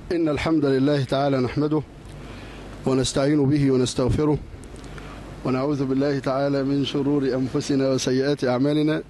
إن الحمد لله تعالى نحمده ونستعين به ونستغفره ونعوذ بالله تعالى من شرور أنفسنا وسيئات أعمالنا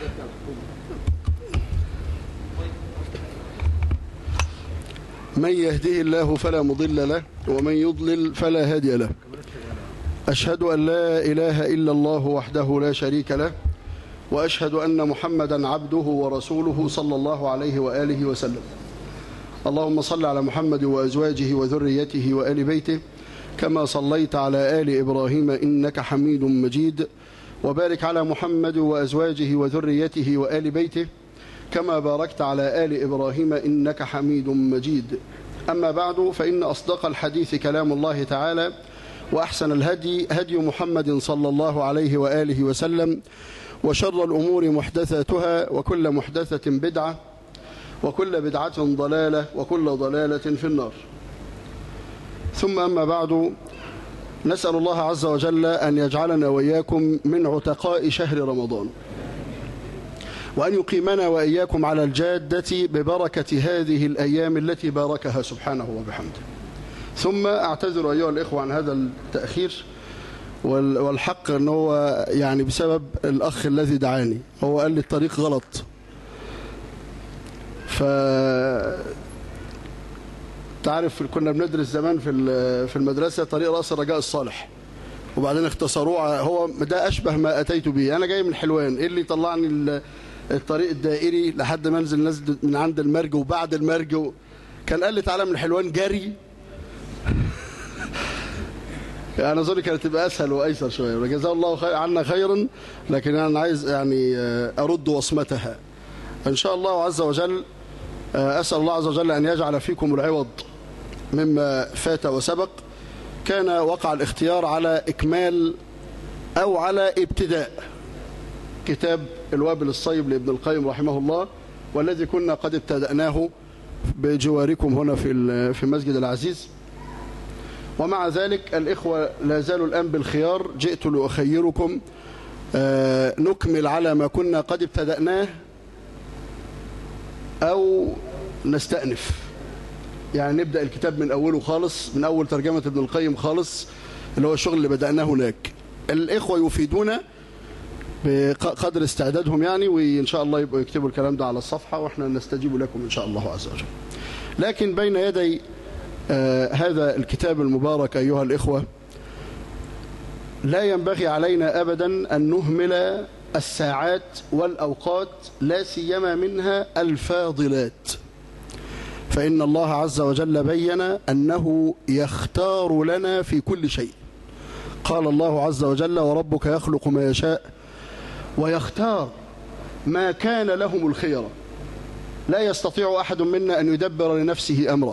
من يهده الله فلا مضل له ومن يضلل فلا هادي له أشهد أن لا إله إلا الله وحده لا شريك له وأشهد أن محمدا عبده ورسوله صلى الله عليه وآله وسلم اللهم صل على محمد وأزواجه وذريته وآل بيته كما صليت على آل إبراهيم إنك حميد مجيد وبارك على محمد وأزواجه وذريته وآل بيته كما باركت على آل إبراهيم إنك حميد مجيد أما بعد فإن أصدق الحديث كلام الله تعالى وأحسن الهدي هدي محمد صلى الله عليه وآله وسلم وشر الأمور محدثاتها وكل محدثة بدعة وكل بدعة ضلالة وكل ضلالة في النار ثم أما بعد نسأل الله عز وجل أن يجعلنا وإياكم من عتقاء شهر رمضان وأن يقيمنا وإياكم على الجادة ببركة هذه الأيام التي باركها سبحانه وبحمده ثم أعتذر أيها الإخوة عن هذا التأخير والحق أنه هو يعني بسبب الأخ الذي دعاني هو قال لي الطريق غلط ف تعرف كنا بندرس زمان في في المدرسة طريق رأس الرجاء الصالح وبعدين اختصروه هو ده أشبه ما أتيت به أنا جاي من حلوان إيه اللي طلعني الطريق الدائري لحد ما انزل نزل من عند المرج وبعد المرج كان قال لي تعالى من حلوان جري انا اظن كانت تبقى اسهل وايسر شويه جزاه الله خير عنا خيرا لكن انا عايز يعني ارد وصمتها ان شاء الله عز وجل اسال الله عز وجل ان يجعل فيكم العوض مما فات وسبق كان وقع الاختيار على اكمال او على ابتداء كتاب الوابل الصيب لابن القيم رحمه الله والذي كنا قد ابتدأناه بجواركم هنا في في المسجد العزيز ومع ذلك الإخوة لا زالوا الآن بالخيار جئت لأخيركم نكمل على ما كنا قد ابتدأناه أو نستأنف يعني نبدأ الكتاب من أوله خالص من أول ترجمة ابن القيم خالص اللي هو الشغل اللي بدأناه هناك الإخوة يفيدونا بقدر استعدادهم يعني وإن شاء الله يبقوا يكتبوا الكلام ده على الصفحة وإحنا نستجيب لكم إن شاء الله عز وجل لكن بين يدي آه هذا الكتاب المبارك أيها الإخوة لا ينبغي علينا أبدا أن نهمل الساعات والأوقات لا سيما منها الفاضلات فإن الله عز وجل بين أنه يختار لنا في كل شيء قال الله عز وجل وربك يخلق ما يشاء ويختار ما كان لهم الخيرة لا يستطيع أحد منا أن يدبر لنفسه أمره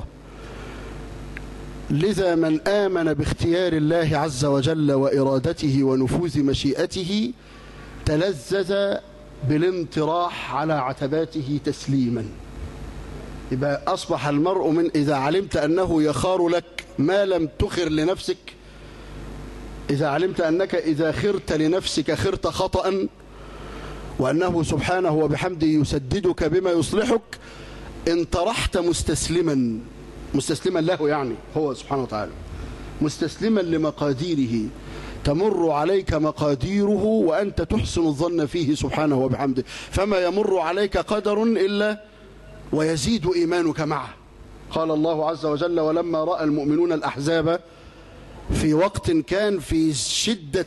لذا من آمن باختيار الله عز وجل وإرادته ونفوذ مشيئته تلذذ بالانطراح على عتباته تسليما يبقى أصبح المرء من إذا علمت أنه يخار لك ما لم تخر لنفسك إذا علمت أنك إذا خرت لنفسك خرت خطأ وأنه سبحانه وبحمده يسددك بما يصلحك انطرحت مستسلما مستسلما له يعني هو سبحانه وتعالى مستسلما لمقاديره تمر عليك مقاديره وأنت تحسن الظن فيه سبحانه وبحمده فما يمر عليك قدر إلا ويزيد إيمانك معه قال الله عز وجل ولما رأى المؤمنون الأحزاب في وقت كان في شدة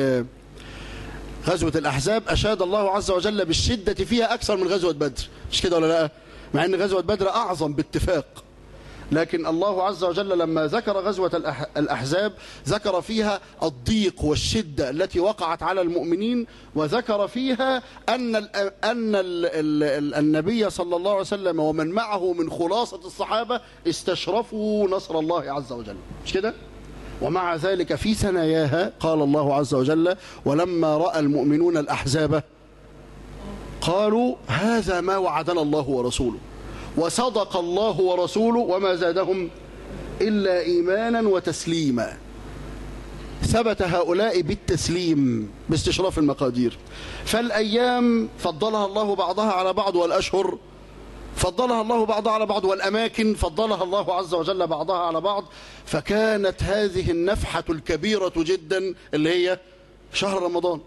غزوة الأحزاب أشاد الله عز وجل بالشدة فيها أكثر من غزوة بدر مش كده ولا لا مع أن غزوة بدر أعظم باتفاق لكن الله عز وجل لما ذكر غزوة الأحزاب ذكر فيها الضيق والشدة التي وقعت على المؤمنين وذكر فيها أن ال أن ال ال النبي صلى الله عليه وسلم ومن معه من خلاصة الصحابة استشرفوا نصر الله عز وجل مش كده؟ ومع ذلك في ثناياها قال الله عز وجل ولما رأى المؤمنون الأحزاب قالوا هذا ما وعدنا الله ورسوله وصدق الله ورسوله وما زادهم إلا إيمانا وتسليما ثبت هؤلاء بالتسليم باستشراف المقادير فالأيام فضلها الله بعضها على بعض والأشهر فضلها الله بعضها على بعض والأماكن فضلها الله عز وجل بعضها على بعض فكانت هذه النفحة الكبيرة جدا اللي هي شهر رمضان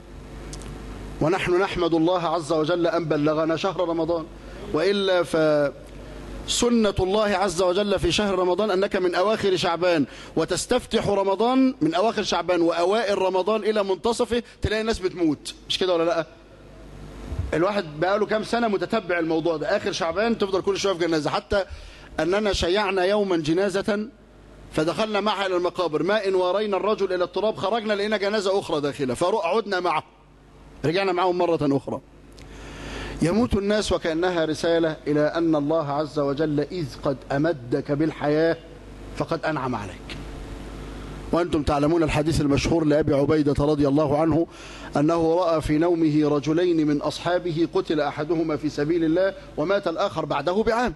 ونحن نحمد الله عز وجل أن بلغنا شهر رمضان وإلا فسنة الله عز وجل في شهر رمضان أنك من أواخر شعبان وتستفتح رمضان من أواخر شعبان وأوائل رمضان إلى منتصفه تلاقي الناس بتموت مش كده ولا لأ الواحد بقاله كام سنة متتبع الموضوع ده آخر شعبان تفضل كل شوية في جنازة حتى أننا شيعنا يوما جنازة فدخلنا معها إلى المقابر ما إن ورينا الرجل إلى التراب خرجنا لقينا جنازة أخرى داخلة فعدنا معه رجعنا معهم مرة أخرى يموت الناس وكأنها رسالة إلى أن الله عز وجل إذ قد أمدك بالحياة فقد أنعم عليك وأنتم تعلمون الحديث المشهور لأبي عبيدة رضي الله عنه أنه رأى في نومه رجلين من أصحابه قتل أحدهما في سبيل الله ومات الآخر بعده بعام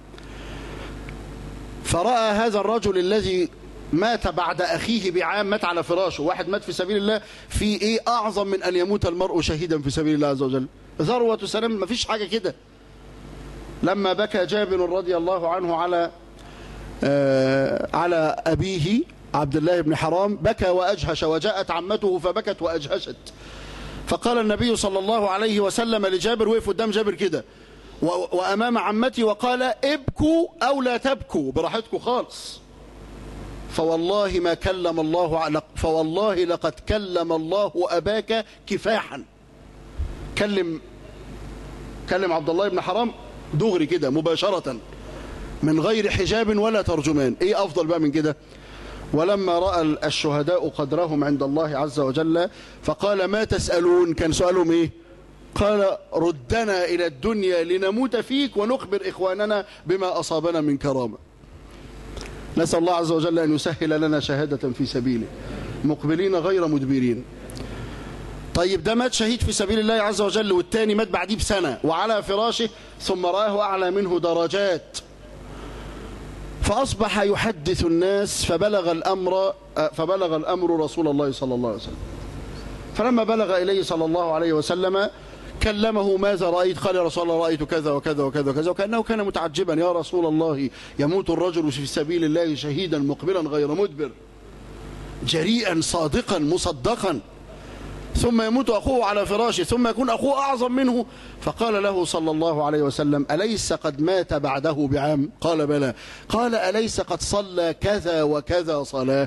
فرأى هذا الرجل الذي مات بعد أخيه بعام مات على فراشه واحد مات في سبيل الله في إيه أعظم من أن يموت المرء شهيدا في سبيل الله عز وجل ذروة سلام ما فيش حاجة كده لما بكى جابر رضي الله عنه على آه على أبيه عبد الله بن حرام بكى وأجهش وجاءت عمته فبكت وأجهشت فقال النبي صلى الله عليه وسلم لجابر وقف قدام جابر كده وأمام عمتي وقال ابكوا أو لا تبكوا براحتكم خالص فوالله ما كلم الله فوالله لقد كلم الله أباك كفاحا كلم كلم عبد الله بن حرام دغري كده مباشرة من غير حجاب ولا ترجمان ايه افضل بقى من كده ولما رأى الشهداء قدرهم عند الله عز وجل فقال ما تسألون كان سؤالهم ايه قال ردنا إلى الدنيا لنموت فيك ونخبر إخواننا بما أصابنا من كرامة نسأل الله عز وجل أن يسهل لنا شهادة في سبيله مقبلين غير مدبرين طيب ده مات شهيد في سبيل الله عز وجل والتاني مات بعديه بسنة وعلى فراشه ثم رآه أعلى منه درجات فأصبح يحدث الناس فبلغ الأمر فبلغ الأمر رسول الله صلى الله عليه وسلم فلما بلغ إليه صلى الله عليه وسلم كلمه ماذا رأيت قال يا رسول الله رأيت كذا وكذا وكذا وكذا وكأنه كان متعجبا يا رسول الله يموت الرجل في سبيل الله شهيدا مقبلا غير مدبر جريئا صادقا مصدقا ثم يموت أخوه على فراشه ثم يكون أخوه أعظم منه فقال له صلى الله عليه وسلم أليس قد مات بعده بعام قال بلى قال أليس قد صلى كذا وكذا صلاة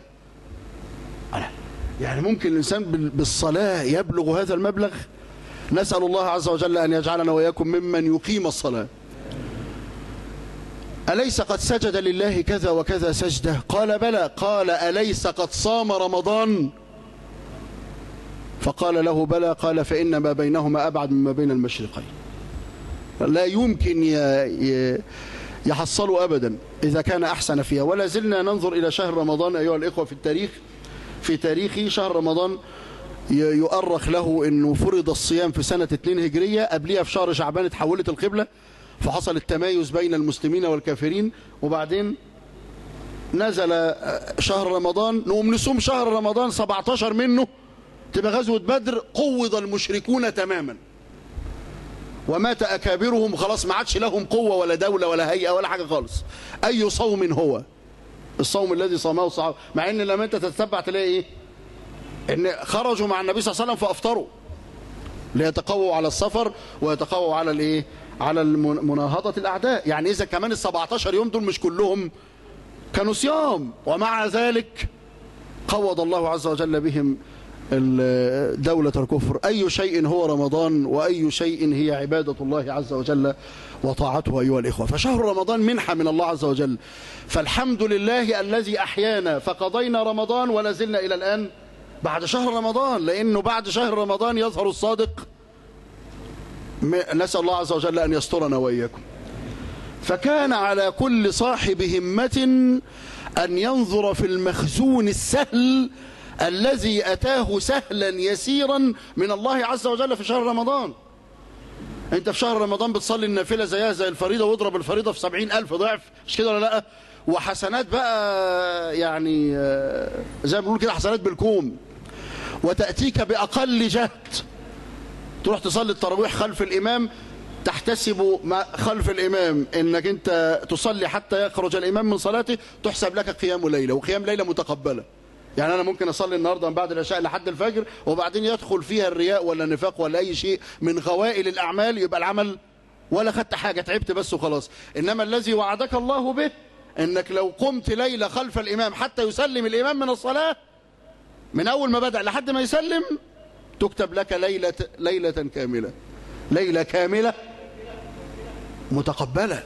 يعني ممكن الإنسان بالصلاة يبلغ هذا المبلغ نسأل الله عز وجل أن يجعلنا وإياكم ممن يقيم الصلاة أليس قد سجد لله كذا وكذا سجدة قال بلى قال أليس قد صام رمضان فقال له بلى قال فإن ما بينهما أبعد مما بين المشرقين لا يمكن يحصلوا أبدا إذا كان أحسن فيها ولا زلنا ننظر إلى شهر رمضان أيها الإخوة في التاريخ في تاريخ شهر رمضان يؤرخ له أنه فرض الصيام في سنة 2 هجرية قبلها في شهر شعبان اتحولت القبلة فحصل التمايز بين المسلمين والكافرين وبعدين نزل شهر رمضان نقوم نصوم شهر رمضان 17 منه تبقى غزوة بدر قوض المشركون تماما ومات أكابرهم خلاص ما عادش لهم قوة ولا دولة ولا هيئة ولا حاجة خالص أي صوم هو الصوم الذي صامه الصحابة مع ان لما انت تتبع تلاقي ايه ان خرجوا مع النبي صلى الله عليه وسلم فافطروا ليتقووا على السفر ويتقووا على الايه على مناهضة الاعداء يعني اذا كمان ال 17 يوم دول مش كلهم كانوا صيام ومع ذلك قوض الله عز وجل بهم دولة الكفر أي شيء هو رمضان وأي شيء هي عبادة الله عز وجل وطاعته أيها الإخوة فشهر رمضان منحة من الله عز وجل فالحمد لله الذي أحيانا فقضينا رمضان ولا زلنا إلى الآن بعد شهر رمضان لأنه بعد شهر رمضان يظهر الصادق نسأل الله عز وجل أن يسترنا وإياكم فكان على كل صاحب همة أن ينظر في المخزون السهل الذي أتاه سهلا يسيرا من الله عز وجل في شهر رمضان انت في شهر رمضان بتصلي النافلة زيها زي الفريضة واضرب الفريضة في سبعين ألف ضعف مش كده ولا لا وحسنات بقى يعني زي ما بنقول كده حسنات بالكوم وتأتيك بأقل جهد تروح تصلي التراويح خلف الإمام تحتسب ما خلف الإمام إنك أنت تصلي حتى يخرج الإمام من صلاته تحسب لك قيام ليلة وقيام ليلة متقبلة يعني أنا ممكن أصلي النهاردة من بعد العشاء لحد الفجر وبعدين يدخل فيها الرياء ولا النفاق ولا أي شيء من غوائل الأعمال يبقى العمل ولا خدت حاجة تعبت بس وخلاص إنما الذي وعدك الله به إنك لو قمت ليلة خلف الإمام حتى يسلم الإمام من الصلاة من أول ما بدأ لحد ما يسلم تكتب لك ليلة, ليلة كاملة ليلة كاملة متقبلة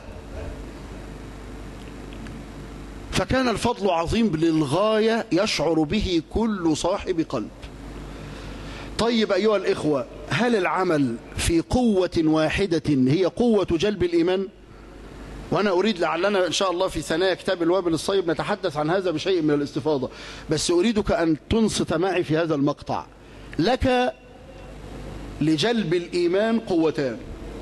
فكان الفضل عظيم للغاية يشعر به كل صاحب قلب طيب أيها الإخوة هل العمل في قوة واحدة هي قوة جلب الإيمان وأنا أريد لعلنا إن شاء الله في ثنايا كتاب الوابل الصيب نتحدث عن هذا بشيء من الاستفاضة بس أريدك أن تنصت معي في هذا المقطع لك لجلب الإيمان قوتان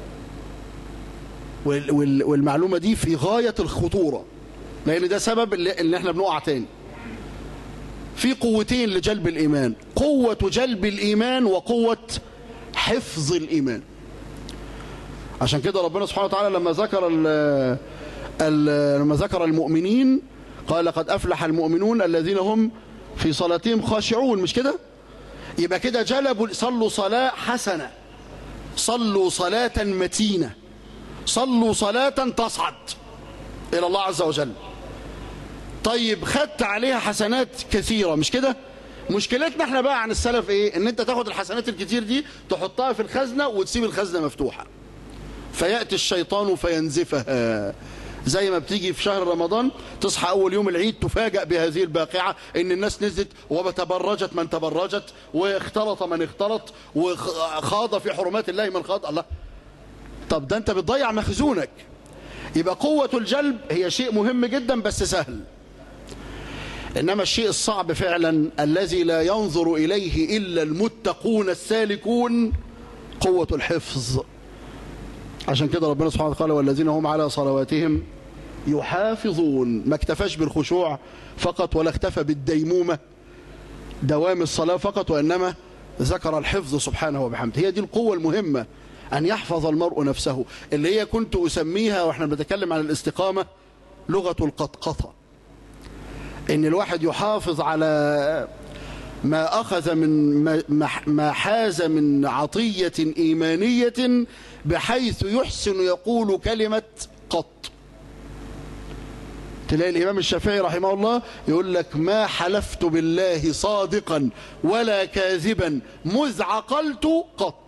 والمعلومة دي في غاية الخطورة لأن ده سبب اللي احنا بنقع تاني في قوتين لجلب الإيمان قوة جلب الإيمان وقوة حفظ الإيمان عشان كده ربنا سبحانه وتعالى لما ذكر ال ال لما ذكر المؤمنين قال قد أفلح المؤمنون الذين هم في صلاتهم خاشعون مش كده يبقى كده جلبوا صلوا صلاة حسنة صلوا صلاة متينة صلوا صلاة تصعد إلى الله عز وجل طيب خدت عليها حسنات كثيرة مش كده مشكلتنا احنا بقى عن السلف ايه ان انت تاخد الحسنات الكتير دي تحطها في الخزنة وتسيب الخزنة مفتوحة فيأتي الشيطان فينزفها زي ما بتيجي في شهر رمضان تصحى أول يوم العيد تفاجأ بهذه الباقعة إن الناس نزلت وتبرجت من تبرجت واختلط من اختلط وخاض في حرمات الله من خاض الله طب ده أنت بتضيع مخزونك يبقى قوة الجلب هي شيء مهم جدا بس سهل إنما الشيء الصعب فعلا الذي لا ينظر إليه إلا المتقون السالكون قوة الحفظ عشان كده ربنا سبحانه وتعالى والذين هم على صلواتهم يحافظون ما اكتفاش بالخشوع فقط ولا اكتفى بالديمومة دوام الصلاة فقط وإنما ذكر الحفظ سبحانه وبحمده هي دي القوة المهمة أن يحفظ المرء نفسه اللي هي كنت أسميها وإحنا بنتكلم عن الاستقامة لغة القطقطة إن الواحد يحافظ على ما أخذ من ما حاز من عطية إيمانية بحيث يحسن يقول كلمة قط تلاقي الإمام الشافعي رحمه الله يقول لك ما حلفت بالله صادقا ولا كاذبا مذ عقلت قط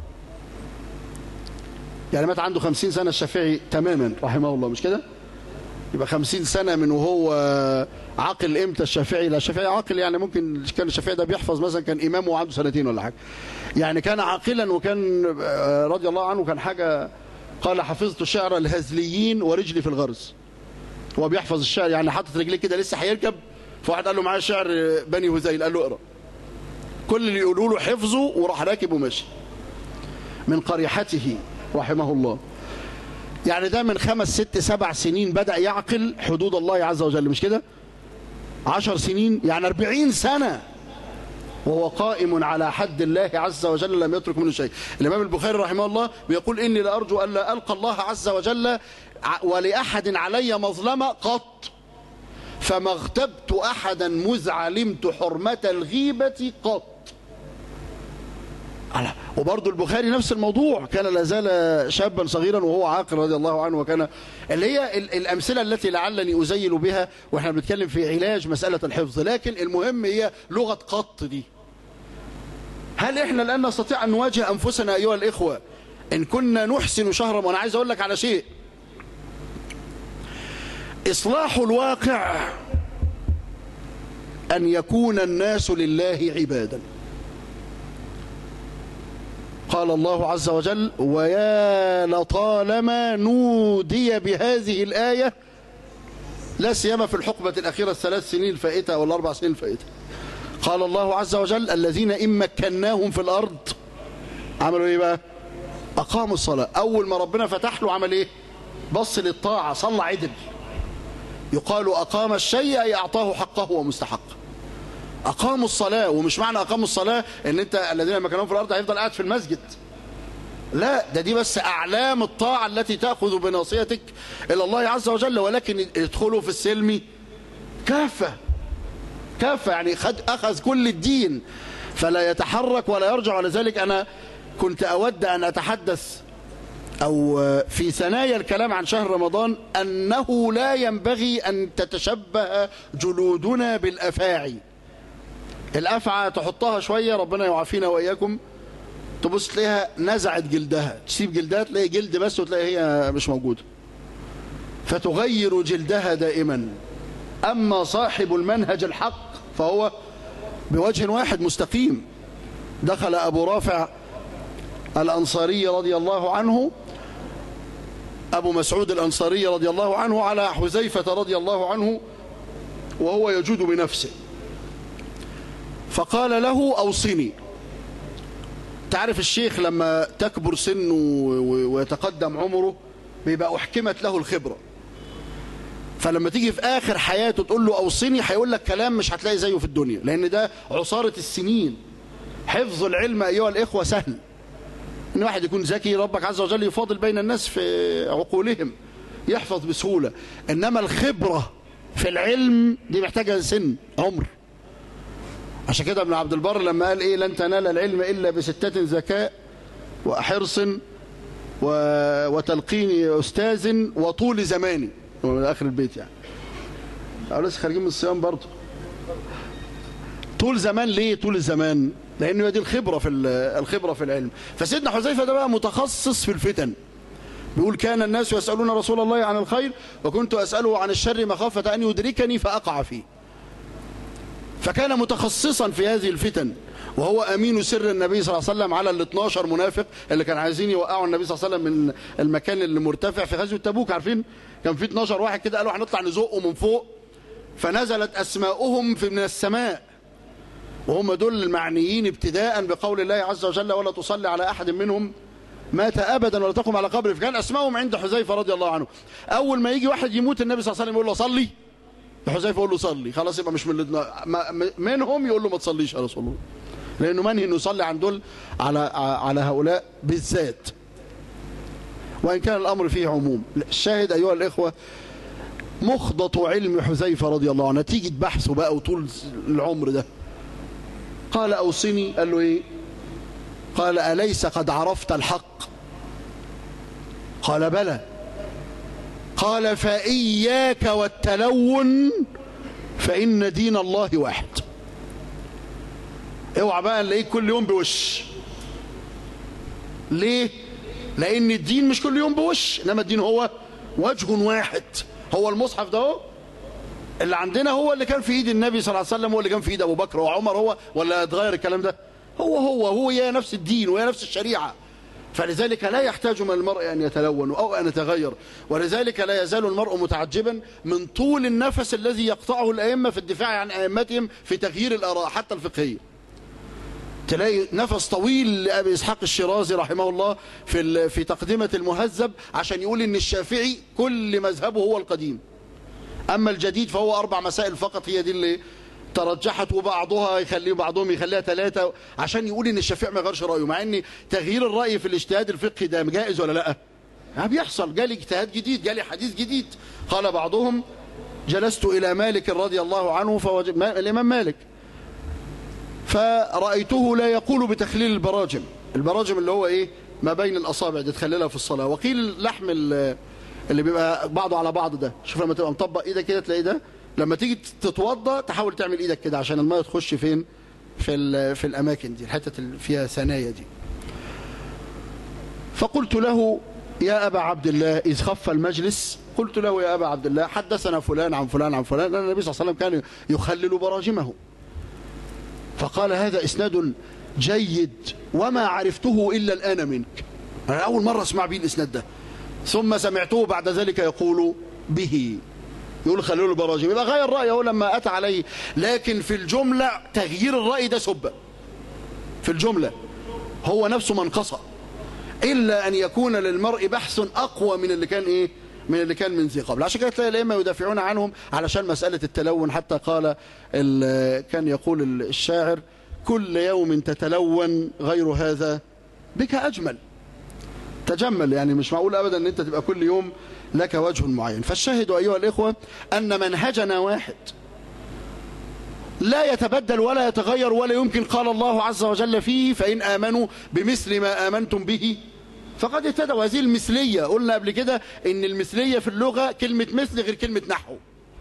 يعني مات عنده خمسين سنة الشافعي تماما رحمه الله مش كده يبقى خمسين سنة من وهو عاقل امتى الشافعي لا الشافعي عاقل يعني ممكن كان الشافعي ده بيحفظ مثلا كان إمام وعنده سنتين ولا حاجة يعني كان عاقلا وكان رضي الله عنه كان حاجة قال حفظت شعر الهزليين ورجلي في الغرز هو بيحفظ الشعر يعني حاطط رجليه كده لسه هيركب فواحد قال له معايا شعر بني هذيل قال له اقرا كل اللي يقولوا له حفظه وراح راكب وماشي من قريحته رحمه الله يعني ده من خمس ست سبع سنين بدأ يعقل حدود الله عز وجل مش كده عشر سنين يعني أربعين سنة وهو قائم على حد الله عز وجل لم يترك منه شيء الإمام البخاري رحمه الله بيقول إني لأرجو أن لا ألقى الله عز وجل ولأحد علي مظلمة قط فما اغتبت أحدا مذ علمت حرمة الغيبة قط وبرضه البخاري نفس الموضوع كان لا زال شابا صغيرا وهو عاقل رضي الله عنه وكان اللي هي الأمثلة التي لعلني أزيل بها وإحنا بنتكلم في علاج مسألة الحفظ لكن المهم هي لغة قط دي هل إحنا الآن نستطيع أن نواجه أنفسنا أيها الإخوة إن كنا نحسن شهرا وأنا عايز أقول لك على شيء إصلاح الواقع أن يكون الناس لله عبادا قال الله عز وجل ويا لطالما نودي بهذه الآية لا سيما في الحقبة الأخيرة الثلاث سنين الفائتة ولا أربع سنين الفائتة قال الله عز وجل الذين إن مكناهم في الأرض عملوا إيه بقى أقاموا الصلاة أول ما ربنا فتح له عمل إيه بص للطاعة صلى عدل يقال أقام الشيء أي أعطاه حقه ومستحقه أقاموا الصلاة ومش معنى أقاموا الصلاة إن أنت الذين مكانهم في الأرض هيفضل قاعد في المسجد لا ده دي بس أعلام الطاعة التي تأخذ بناصيتك إلى الله عز وجل ولكن ادخلوا في السلم كافة كافة يعني خد أخذ كل الدين فلا يتحرك ولا يرجع ولذلك أنا كنت أود أن أتحدث أو في ثنايا الكلام عن شهر رمضان أنه لا ينبغي أن تتشبه جلودنا بالأفاعي الأفعى تحطها شوية ربنا يعافينا وإياكم تبص تلاقيها نزعت جلدها تسيب جلدها تلاقي جلد بس وتلاقي هي مش موجودة فتغير جلدها دائما أما صاحب المنهج الحق فهو بوجه واحد مستقيم دخل أبو رافع الأنصاري رضي الله عنه أبو مسعود الأنصاري رضي الله عنه على حذيفة رضي الله عنه وهو يجود بنفسه فقال له أوصني تعرف الشيخ لما تكبر سنه ويتقدم عمره بيبقى أحكمت له الخبرة فلما تيجي في آخر حياته تقول له أوصني هيقول لك كلام مش هتلاقي زيه في الدنيا لأن ده عصارة السنين حفظ العلم أيها الإخوة سهل إن واحد يكون ذكي ربك عز وجل يفاضل بين الناس في عقولهم يحفظ بسهولة إنما الخبرة في العلم دي محتاجة سن عمر عشان كده ابن عبد البر لما قال إيه لن تنال العلم إلا بستة ذكاء وحرص و... وتلقين أستاذ وطول زماني من آخر البيت يعني أو لسه خارجين من الصيام برضه طول زمان ليه طول الزمان لأنه دي الخبرة في الخبرة في العلم فسيدنا حذيفة ده بقى متخصص في الفتن بيقول كان الناس يسألون رسول الله عن الخير وكنت أسأله عن الشر مخافة أن يدركني فأقع فيه فكان متخصصا في هذه الفتن وهو أمين سر النبي صلى الله عليه وسلم على ال 12 منافق اللي كان عايزين يوقعوا النبي صلى الله عليه وسلم من المكان اللي مرتفع في غزوة تبوك عارفين كان في 12 واحد كده قالوا هنطلع نزقه من فوق فنزلت أسماؤهم في من السماء وهم دول المعنيين ابتداء بقول الله عز وجل ولا تصلي على أحد منهم مات أبدا ولا تقم على قبره فكان أسمائهم عند حذيفة رضي الله عنه أول ما يجي واحد يموت النبي صلى الله عليه وسلم يقول له صلي حذيفة يقول له صلي خلاص يبقى مش من منهم يقول له ما تصليش يا رسول الله لأنه منهي أنه يصلي عن دول على على هؤلاء بالذات وإن كان الأمر فيه عموم الشاهد أيها الإخوة مخضط علم حذيفة رضي الله عنه نتيجة بحثه بقى وطول العمر ده قال أوصني قال له إيه قال أليس قد عرفت الحق قال بلى قال فإياك والتلون فإن دين الله واحد اوعى بقى نلاقيك كل يوم بوش ليه لأن الدين مش كل يوم بوش إنما الدين هو وجه واحد هو المصحف ده هو اللي عندنا هو اللي كان في ايد النبي صلى الله عليه وسلم هو اللي كان في ايد ابو بكر وعمر هو ولا اتغير الكلام ده هو هو هو يا نفس الدين ويا نفس الشريعه فلذلك لا يحتاج من المرء ان يتلون او ان يتغير ولذلك لا يزال المرء متعجبا من طول النفس الذي يقطعه الائمه في الدفاع عن ائمتهم في تغيير الاراء حتى الفقهيه تلاقي نفس طويل لأبي إسحاق الشيرازي رحمه الله في في تقدمة المهذب عشان يقول إن الشافعي كل مذهبه هو القديم أما الجديد فهو أربع مسائل فقط هي دي اللي ترجحت وبعضها يخليه بعضهم يخليها ثلاثة عشان يقول إن الشافعي ما غيرش رأيه مع إن تغيير الرأي في الاجتهاد الفقهي ده جائز ولا لا ما بيحصل جالي اجتهاد جديد جالي حديث جديد قال بعضهم جلست إلى مالك رضي الله عنه فوجد الإمام مالك فرأيته لا يقول بتخليل البراجم البراجم اللي هو إيه ما بين الأصابع دي تخللها في الصلاة وقيل لحم اللي بيبقى بعضه على بعض ده شوف لما تبقى مطبق ايدك كده تلاقي ده لما تيجي تتوضى تحاول تعمل ايدك كده عشان الميه تخش فين في في الاماكن دي الحته اللي فيها ثنايا دي فقلت له يا ابا عبد الله اذ خف المجلس قلت له يا ابا عبد الله حدثنا فلان عن فلان عن فلان لان النبي صلى الله عليه وسلم كان يخلل براجمه فقال هذا اسناد جيد وما عرفته الا الان منك انا اول مره اسمع به الاسناد ده ثم سمعته بعد ذلك يقول به يقول خلوا له براجم يبقى غير رأيه لما أتى عليه لكن في الجملة تغيير الرأي ده سبة في الجملة هو نفسه منقصة إلا أن يكون للمرء بحث أقوى من اللي كان إيه من اللي كان من ذي قبل عشان كده تلاقي الأئمة يدافعون عنهم علشان مسألة التلون حتى قال كان يقول الشاعر كل يوم تتلون غير هذا بك أجمل تجمل يعني مش معقول أبدا أن أنت تبقى كل يوم لك وجه معين فالشاهد أيها الإخوة أن منهجنا واحد لا يتبدل ولا يتغير ولا يمكن قال الله عز وجل فيه فإن آمنوا بمثل ما آمنتم به فقد اهتدوا هذه المثلية قلنا قبل كده ان المثلية في اللغة كلمة مثل غير كلمة نحو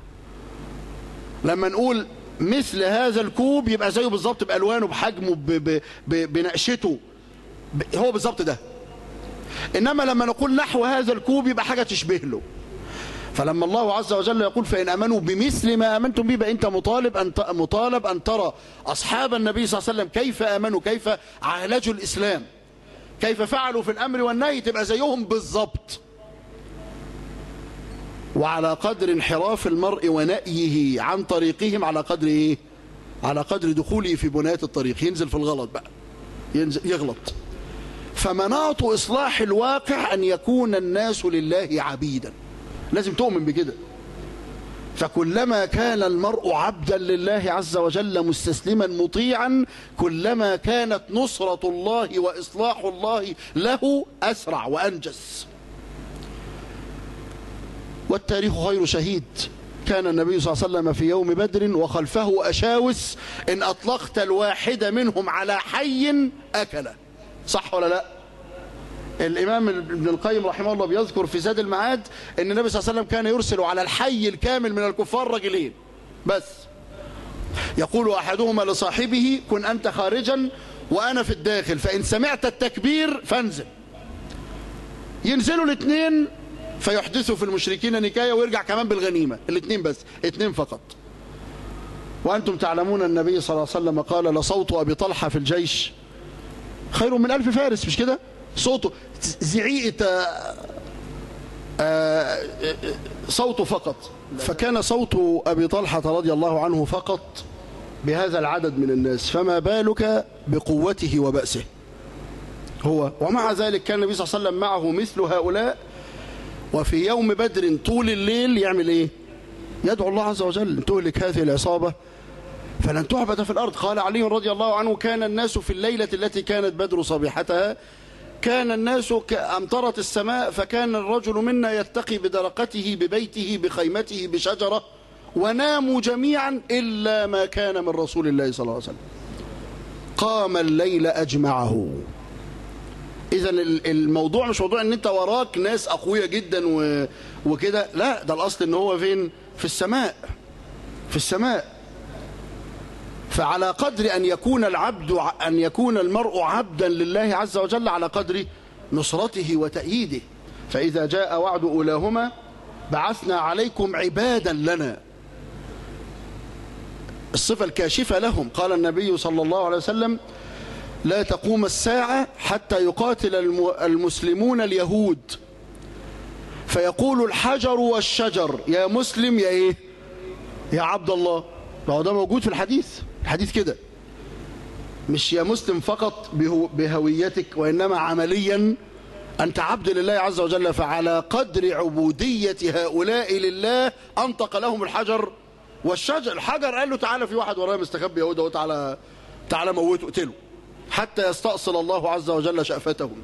لما نقول مثل هذا الكوب يبقى زيه بالظبط بألوانه بحجمه ب ب ب بنقشته ب هو بالظبط ده إنما لما نقول نحو هذا الكوب يبقى حاجة تشبه له فلما الله عز وجل يقول فإن أمنوا بمثل ما أمنتم به بقى أنت مطالب أن مطالب أن ترى أصحاب النبي صلى الله عليه وسلم كيف آمنوا كيف عالجوا الإسلام كيف فعلوا في الأمر والنهي تبقى زيهم بالظبط وعلى قدر انحراف المرء ونأيه عن طريقهم على قدر إيه؟ على قدر دخوله في بناية الطريق ينزل في الغلط بقى ينزل يغلط فمناط إصلاح الواقع أن يكون الناس لله عبيدا لازم تؤمن بكده فكلما كان المرء عبدا لله عز وجل مستسلما مطيعا كلما كانت نصرة الله وإصلاح الله له أسرع وأنجز والتاريخ خير شهيد كان النبي صلى الله عليه وسلم في يوم بدر وخلفه أشاوس إن أطلقت الواحد منهم على حي أكل صح ولا لا الإمام ابن القيم رحمه الله بيذكر في زاد المعاد أن النبي صلى الله عليه وسلم كان يرسل على الحي الكامل من الكفار رجلين بس يقول أحدهما لصاحبه كن أنت خارجا وأنا في الداخل فإن سمعت التكبير فانزل ينزلوا الاثنين فيحدثوا في المشركين نكاية ويرجع كمان بالغنيمة الاثنين بس اثنين فقط وأنتم تعلمون النبي صلى الله عليه وسلم قال لصوت أبي طلحة في الجيش خير من ألف فارس مش كده صوته زعيقة صوته فقط فكان صوت أبي طلحة رضي الله عنه فقط بهذا العدد من الناس فما بالك بقوته وبأسه هو ومع ذلك كان النبي صلى الله عليه وسلم معه مثل هؤلاء وفي يوم بدر طول الليل يعمل ايه يدعو الله عز وجل ان تهلك هذه العصابة فلن تعبد في الأرض قال علي رضي الله عنه كان الناس في الليلة التي كانت بدر صبيحتها كان الناس أمطرت السماء فكان الرجل منا يتقي بدرقته ببيته بخيمته بشجرة وناموا جميعا إلا ما كان من رسول الله صلى الله عليه وسلم قام الليل أجمعه إذا الموضوع مش موضوع أن أنت وراك ناس أقوياء جدا وكده لا ده الأصل أن هو فين في السماء في السماء فعلى قدر أن يكون العبد أن يكون المرء عبدا لله عز وجل على قدر نصرته وتأييده فإذا جاء وعد أولاهما بعثنا عليكم عبادا لنا الصفة الكاشفة لهم قال النبي صلى الله عليه وسلم لا تقوم الساعة حتى يقاتل المسلمون اليهود فيقول الحجر والشجر يا مسلم يا ايه يا عبد الله ما هو ده موجود في الحديث الحديث كده مش يا مسلم فقط بهويتك وإنما عمليا أنت عبد لله عز وجل فعلى قدر عبودية هؤلاء لله أنطق لهم الحجر والشجر الحجر قال له تعالى في واحد ورايا مستخبي يهودا وتعالى تعالى موته اقتله حتى يستأصل الله عز وجل شأفتهم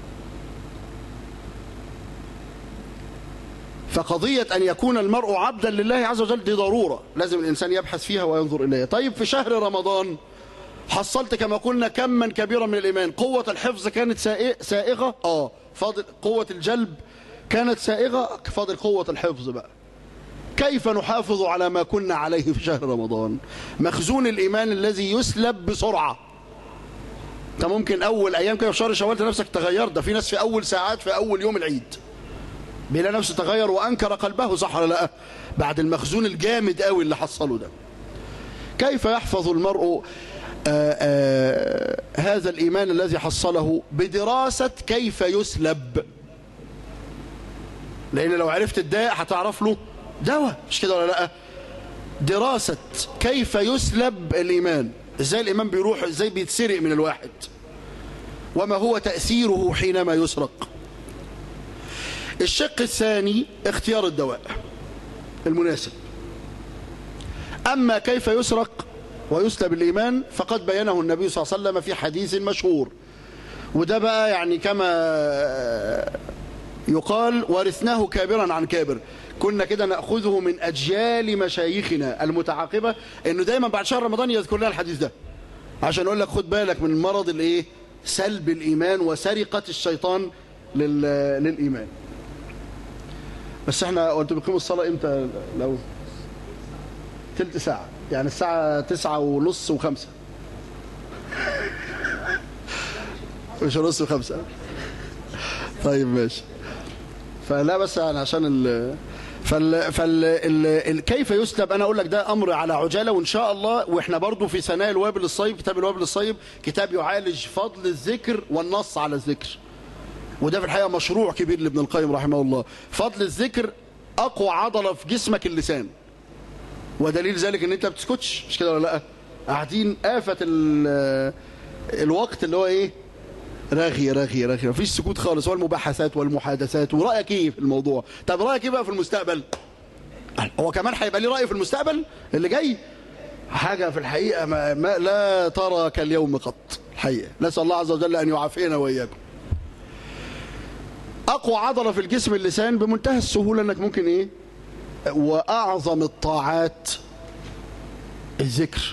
فقضية أن يكون المرء عبدا لله عز وجل دي ضرورة لازم الإنسان يبحث فيها وينظر إليها طيب في شهر رمضان حصلت كما قلنا كما كبيرا من الإيمان قوة الحفظ كانت سائغة آه فاضل قوة الجلب كانت سائغة فاضل قوة الحفظ بقى كيف نحافظ على ما كنا عليه في شهر رمضان مخزون الإيمان الذي يسلب بسرعة انت ممكن أول أيام كده في شهر شوال نفسك تغيرت ده في ناس في أول ساعات في أول يوم العيد بلا نفسه تغير وأنكر قلبه صح ولا لا بعد المخزون الجامد قوي اللي حصله ده كيف يحفظ المرء آآ آآ هذا الإيمان الذي حصله بدراسة كيف يسلب لأن لو عرفت الداء هتعرف له دواء مش كده ولا لا دراسة كيف يسلب الإيمان ازاي الإيمان بيروح ازاي بيتسرق من الواحد وما هو تأثيره حينما يسرق الشق الثاني اختيار الدواء المناسب أما كيف يسرق ويسلب الإيمان فقد بينه النبي صلى الله عليه وسلم في حديث مشهور وده بقى يعني كما يقال ورثناه كابرا عن كابر كنا كده نأخذه من أجيال مشايخنا المتعاقبة إنه دايما بعد شهر رمضان يذكر لنا الحديث ده عشان أقول لك خد بالك من مرض الإيه سلب الإيمان وسرقة الشيطان لل... للإيمان بس احنا وانتوا بتقيموا الصلاة امتى لو تلت ساعة يعني الساعة تسعة ونص وخمسة مش ونص وخمسة طيب ماشي فلا بس يعني عشان ال فال فال ال ال كيف يسلب انا اقول لك ده امر على عجاله وان شاء الله واحنا برضو في سناء الوابل الصيب كتاب الوابل الصيب كتاب يعالج فضل الذكر والنص على الذكر وده في الحقيقه مشروع كبير لابن القيم رحمه الله فضل الذكر اقوى عضله في جسمك اللسان ودليل ذلك ان انت ما بتسكتش مش كده ولا لا قاعدين آفة الوقت اللي هو ايه راغي راغي راغي مفيش سكوت خالص هو المباحثات والمحادثات ورأيك ايه في الموضوع طب رأيك ايه بقى في المستقبل هو كمان هيبقى ليه رأي في المستقبل اللي جاي حاجة في الحقيقة ما, ما لا ترى كاليوم قط الحقيقة نسأل الله عز وجل أن يعافينا وإياكم أقوى عضلة في الجسم اللسان بمنتهى السهولة أنك ممكن إيه وأعظم الطاعات الذكر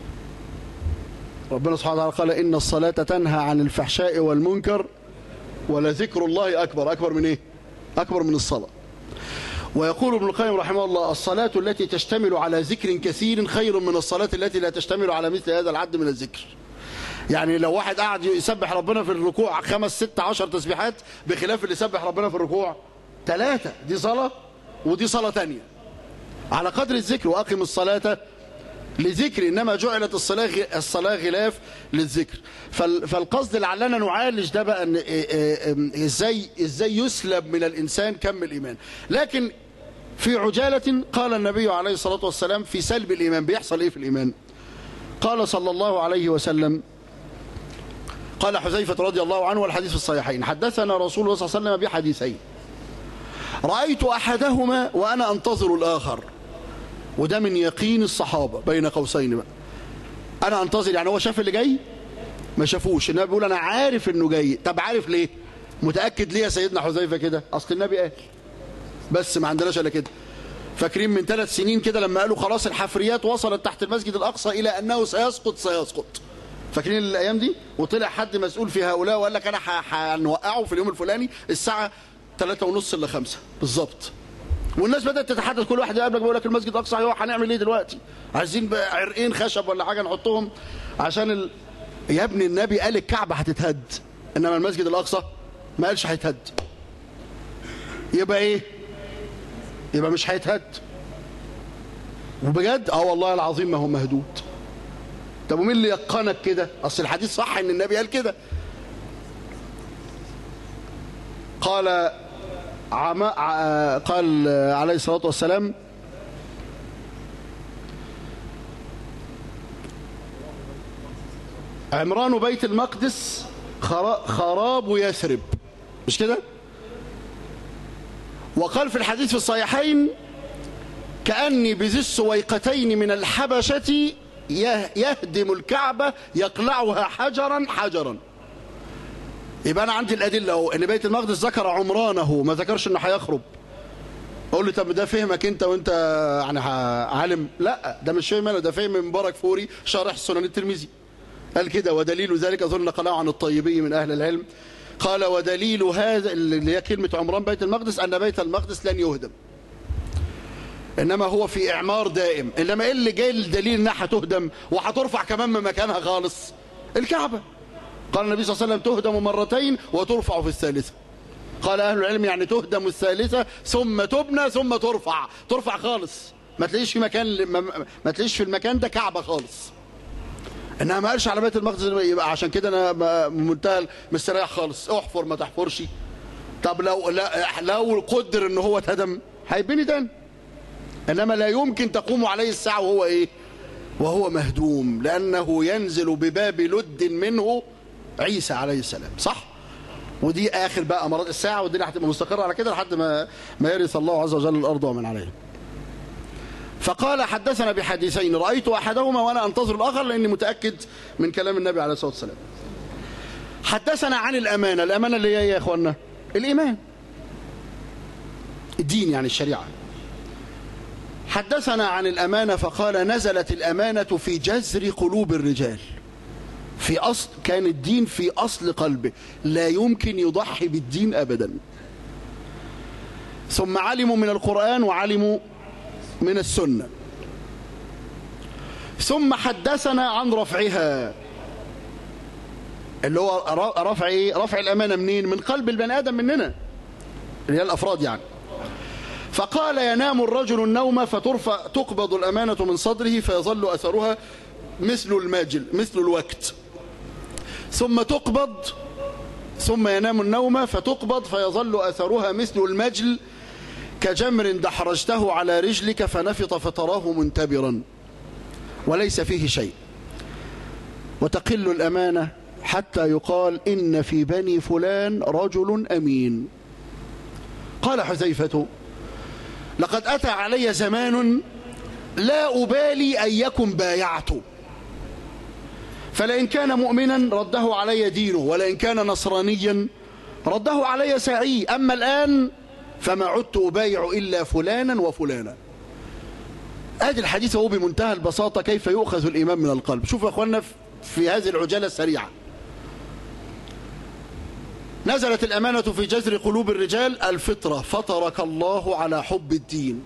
ربنا سبحانه وتعالى قال إن الصلاة تنهى عن الفحشاء والمنكر ولذكر الله أكبر أكبر من إيه أكبر من الصلاة ويقول ابن القيم رحمه الله الصلاة التي تشتمل على ذكر كثير خير من الصلاة التي لا تشتمل على مثل هذا العد من الذكر يعني لو واحد قاعد يسبح ربنا في الركوع خمس ست عشر تسبيحات بخلاف اللي يسبح ربنا في الركوع ثلاثة دي صلاة ودي صلاة تانية على قدر الذكر وأقم الصلاة لذكر إنما جعلت الصلاة الصلاة غلاف للذكر فالقصد لعلنا نعالج ده بقى إن إزاي إزاي يسلب من الإنسان كم الإيمان لكن في عجالة قال النبي عليه الصلاة والسلام في سلب الإيمان بيحصل إيه في الإيمان قال صلى الله عليه وسلم قال حذيفة رضي الله عنه والحديث في الصحيحين حدثنا رسول الله صلى الله عليه وسلم بحديثين رأيت أحدهما وأنا أنتظر الآخر وده من يقين الصحابة بين قوسين بقى أنا أنتظر يعني هو شاف اللي جاي ما شافوش النبي بيقول أنا عارف إنه جاي طب عارف ليه متأكد ليه يا سيدنا حذيفة كده أصل النبي قال بس ما عندناش إلا كده فاكرين من ثلاث سنين كده لما قالوا خلاص الحفريات وصلت تحت المسجد الأقصى إلى أنه سيسقط سيسقط فاكرين الايام دي وطلع حد مسؤول في هؤلاء وقال لك انا هنوقعه في اليوم الفلاني الساعه 3 ونص الا 5 بالظبط والناس بدات تتحدث كل واحد يقابلك بيقول لك المسجد الاقصى هو هنعمل ايه دلوقتي عايزين بقى عرقين خشب ولا حاجه نحطهم عشان ال... يا ابني النبي قال الكعبه هتتهد انما المسجد الاقصى ما قالش هيتهد يبقى ايه يبقى مش هيتهد وبجد اه والله العظيم ما هو مهدود طب ومين اللي يقنك كده اصل الحديث صح ان النبي قال كده قال عم... قال عليه الصلاه والسلام عمران بيت المقدس خراب يثرب مش كده وقال في الحديث في الصحيحين كأني بذي السويقتين من الحبشة يهدم الكعبة يقلعها حجرا حجرا يبقى أنا عندي الأدلة أهو إن بيت المقدس ذكر عمرانه ما ذكرش إنه هيخرب أقول لي طب ده فهمك أنت وأنت يعني عالم لا ده مش فهم أنا ده فهم مبارك فوري شارح السنن الترمذي قال كده ودليل ذلك أظن نقلاه عن الطيبي من أهل العلم قال ودليل هذا اللي هي كلمة عمران بيت المقدس أن بيت المقدس لن يهدم إنما هو في إعمار دائم إنما إيه اللي جاي الدليل إنها هتهدم وهترفع كمان من مكانها خالص الكعبة قال النبي صلى الله عليه وسلم تهدم مرتين وترفع في الثالثة قال أهل العلم يعني تهدم الثالثة ثم تبنى ثم ترفع ترفع خالص ما تلاقيش في مكان ما, ما تلاقيش في المكان ده كعبة خالص انها ما قالش على بيت المقدس يبقى عشان كده انا منتهى مستريح خالص احفر ما تحفرش طب لو لا لو قدر ان هو اتهدم هيبني تاني انما لا يمكن تقوم عليه الساعه وهو ايه وهو مهدوم لانه ينزل بباب لد منه عيسى عليه السلام صح ودي اخر بقى امارات الساعه والدنيا هتبقى مستقره على كده لحد ما ما يرث الله عز وجل الارض ومن عليها فقال حدثنا بحديثين رأيت أحدهما وأنا أنتظر الآخر لأني متأكد من كلام النبي عليه الصلاة والسلام حدثنا عن الأمانة الأمانة اللي هي إيه يا إخوانا الإيمان الدين يعني الشريعة حدثنا عن الأمانة فقال نزلت الأمانة في جذر قلوب الرجال في أصل كان الدين في أصل قلبه لا يمكن يضحي بالدين أبدا ثم علموا من القرآن وعلموا من السنة ثم حدثنا عن رفعها اللي هو رفع ايه رفع الامانه منين من قلب البني ادم مننا اللي هي الافراد يعني فقال ينام الرجل النوم فترفع تقبض الامانه من صدره فيظل اثرها مثل الماجل مثل الوقت ثم تقبض ثم ينام النوم فتقبض فيظل اثرها مثل المجل كجمر دحرجته على رجلك فنفط فتراه منتبرا وليس فيه شيء وتقل الأمانة حتى يقال إن في بني فلان رجل أمين قال حذيفة لقد أتى علي زمان لا أبالي أن يكن بايعت فلئن كان مؤمنا رده علي دينه ولئن كان نصرانيا رده علي سعي أما الآن فما عدت أبايع إلا فلانا وفلانا ادي الحديث هو بمنتهى البساطة كيف يؤخذ الإيمان من القلب شوفوا يا أخوانا في هذه العجالة السريعة نزلت الأمانة في جذر قلوب الرجال الفطرة فطرك الله على حب الدين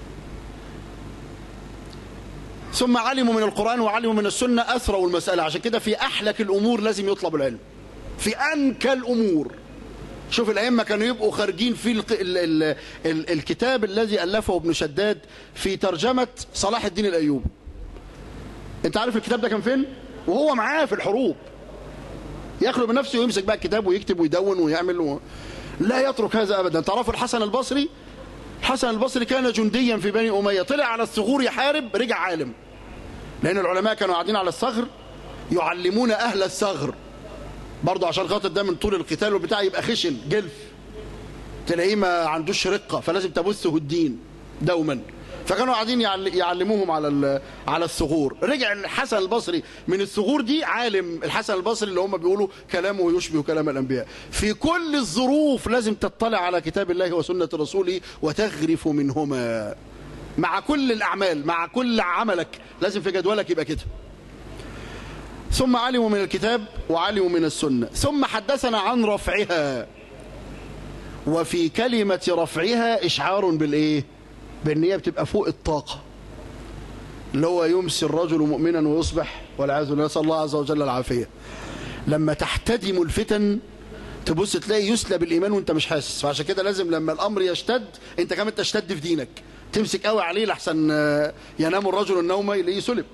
ثم علموا من القرآن وعلموا من السنة أثروا المسألة عشان كده في أحلك الأمور لازم يطلب العلم في أنكى الأمور شوف الأئمة كانوا يبقوا خارجين في ال ال ال ال الكتاب الذي ألفه ابن شداد في ترجمة صلاح الدين الأيوبي انت عارف الكتاب ده كان فين وهو معاه في الحروب يخلو بنفسه ويمسك بقى الكتاب ويكتب ويدون ويعمل و... لا يترك هذا أبدا تعرفوا الحسن البصري الحسن البصري كان جنديا في بني أمية طلع على الثغور يحارب رجع عالم لأن العلماء كانوا قاعدين على الثغر يعلمون أهل الثغر برضه عشان خاطر ده من طول القتال وبتاع يبقى خشن جلف تلاقيه ما عندوش رقة فلازم تبثه الدين دوما فكانوا قاعدين يعلموهم على على الثغور رجع الحسن البصري من الثغور دي عالم الحسن البصري اللي هم بيقولوا كلامه يشبه كلام الانبياء في كل الظروف لازم تطلع على كتاب الله وسنه رسوله وتغرف منهما مع كل الاعمال مع كل عملك لازم في جدولك يبقى كده ثم علموا من الكتاب وعلموا من السنه ثم حدثنا عن رفعها وفي كلمه رفعها اشعار بالايه بان هي بتبقى فوق الطاقة اللي هو يمسي الرجل مؤمنا ويصبح والعياذ بالله نسال الله عز وجل العافية لما تحتدم الفتن تبص تلاقي يسلب الإيمان وانت مش حاسس فعشان كده لازم لما الأمر يشتد انت كمان تشتد في دينك تمسك قوي عليه لحسن ينام الرجل النوم يلاقيه سلب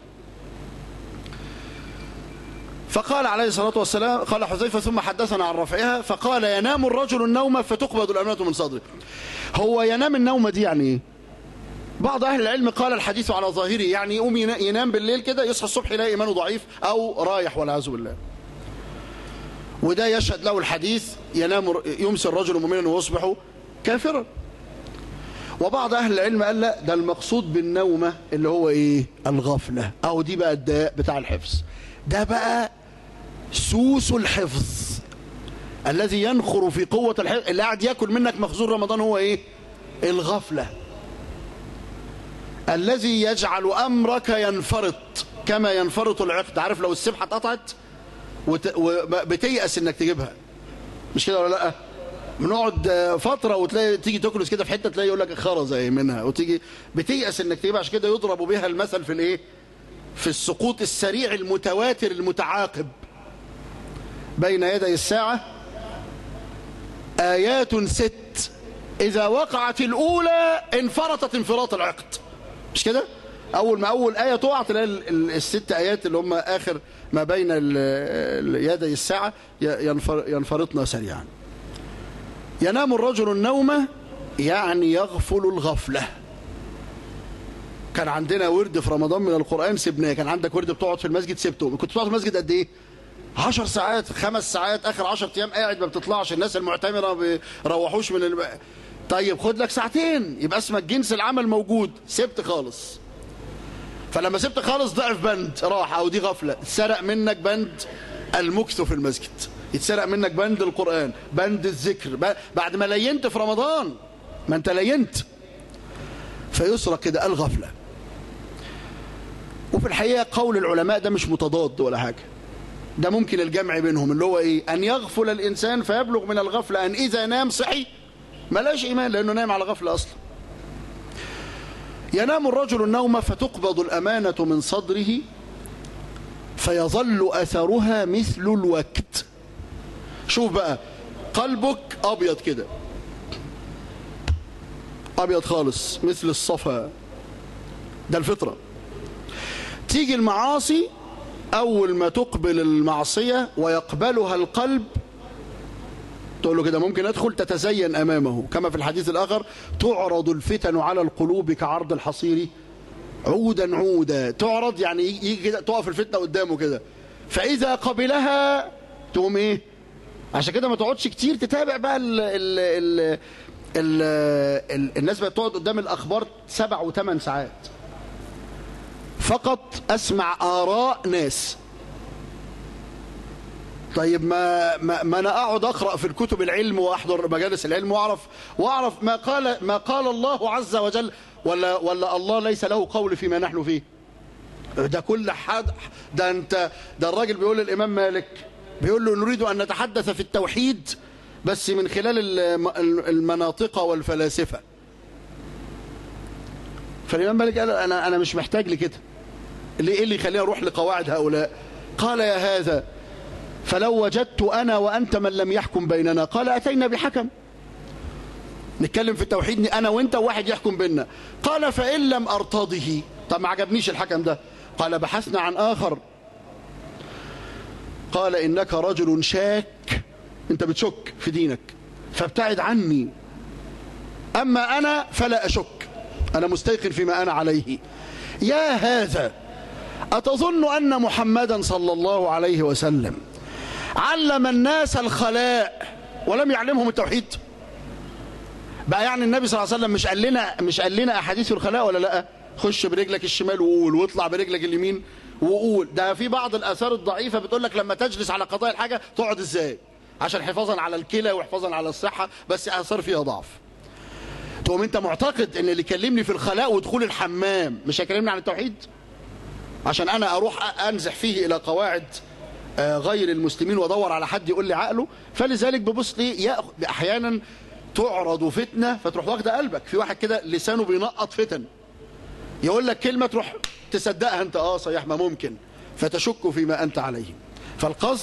فقال عليه الصلاة والسلام قال حذيفة ثم حدثنا عن رفعها فقال ينام الرجل النوم فتقبض الأمانة من صدره هو ينام النومة دي يعني ايه بعض أهل العلم قال الحديث على ظاهره يعني يقوم ينام بالليل كده يصحى الصبح يلاقي إيمانه ضعيف أو رايح والعياذ بالله وده يشهد له الحديث ينام يمسي الرجل مؤمنا ويصبح كافرا وبعض أهل العلم قال لا ده المقصود بالنومة اللي هو إيه الغفلة أو دي بقى الداء بتاع الحفظ ده بقى سوس الحفظ الذي ينخر في قوة الحفظ اللي قاعد ياكل منك مخزون رمضان هو إيه الغفلة الذي يجعل أمرك ينفرط كما ينفرط العقد عارف لو السبحة اتقطعت وت... وبتيأس انك تجيبها مش كده ولا لا بنقعد فترة وتلاقي تيجي تكنس كده في حتة تلاقي يقول لك خرزة منها وتيجي بتيأس انك تجيبها عشان كده يضرب بها المثل في الايه في السقوط السريع المتواتر المتعاقب بين يدي الساعة آيات ست إذا وقعت الأولى انفرطت انفراط العقد مش كده اول ما اول ايه تقع تلاقي الست ايات اللي هم اخر ما بين يدي الساعه ينفرطن سريعا ينام الرجل النوم يعني يغفل الغفله كان عندنا ورد في رمضان من القران سبناه كان عندك ورد بتقعد في المسجد سبته كنت بتقعد في المسجد قد ايه 10 ساعات خمس ساعات اخر 10 ايام قاعد ما بتطلعش الناس المعتمره ما بيروحوش من الم... طيب خد لك ساعتين يبقى اسمك جنس العمل موجود سبت خالص فلما سبت خالص ضعف بند راح او دي غفله سرق منك بند المكث في المسجد يتسرق منك بند القرآن بند الذكر ب- بعد ما لينت في رمضان ما انت لينت فيسرق كده الغفلة وفي الحقيقة قول العلماء ده مش متضاد ولا حاجة ده ممكن الجمع بينهم اللي هو ايه ان يغفل الانسان فيبلغ من الغفلة ان اذا نام صحي ملاش ايمان لانه نايم على غفلة اصلا ينام الرجل النوم فتقبض الامانة من صدره فيظل اثرها مثل الوقت شوف بقى قلبك ابيض كده ابيض خالص مثل الصفا ده الفطره تيجي المعاصي أول ما تقبل المعصية ويقبلها القلب تقول له كده ممكن أدخل تتزين أمامه كما في الحديث الآخر تعرض الفتن على القلوب كعرض الحصير عودا عودا تعرض يعني يجي كده تقف الفتنة قدامه كده فإذا قبلها تقوم إيه عشان كده ما تقعدش كتير تتابع بقى ال ال ال ال ال الناس بقت تقعد قدام الأخبار سبع وثمان ساعات فقط اسمع اراء ناس طيب ما, ما, ما انا اقعد اقرا في الكتب العلم واحضر مجالس العلم واعرف واعرف ما قال ما قال الله عز وجل ولا ولا الله ليس له قول فيما نحن فيه ده كل حد ده انت ده الراجل بيقول للامام مالك بيقول له نريد ان نتحدث في التوحيد بس من خلال الم- المناطق والفلاسفه فالإمام مالك قال أنا أنا مش محتاج لكده اللي إيه اللي يخليني أروح لقواعد هؤلاء قال يا هذا فلو وجدت أنا وأنت من لم يحكم بيننا قال أتينا بحكم نتكلم في التوحيد أنا وأنت وواحد يحكم بيننا قال فإن لم أرتضه طب ما عجبنيش الحكم ده قال بحثنا عن آخر قال إنك رجل شاك أنت بتشك في دينك فابتعد عني أما أنا فلا أشك أنا مستيقن فيما أنا عليه يا هذا أتظن أن محمدا صلى الله عليه وسلم علم الناس الخلاء ولم يعلمهم التوحيد بقى يعني النبي صلى الله عليه وسلم مش قال لنا مش قال لنا احاديث في الخلاء ولا لا خش برجلك الشمال وقول واطلع برجلك اليمين وقول ده في بعض الاثار الضعيفه بتقول لك لما تجلس على قضاء الحاجه تقعد ازاي عشان حفاظا على الكلى وحفاظا على الصحه بس اثار فيها ضعف تقوم انت معتقد ان اللي يكلمني في الخلاء ودخول الحمام مش هيكلمني عن التوحيد عشان انا اروح انزح فيه الى قواعد آه، غير المسلمين وادور على حد يقول لي عقله فلذلك ببص لي يأخ- احيانا تعرض فتنه فتروح واخده قلبك في واحد كده لسانه بينقط فتن يقول لك كلمه تروح تصدقها انت اه صحيح ما ممكن فتشك فيما انت عليه فالقصد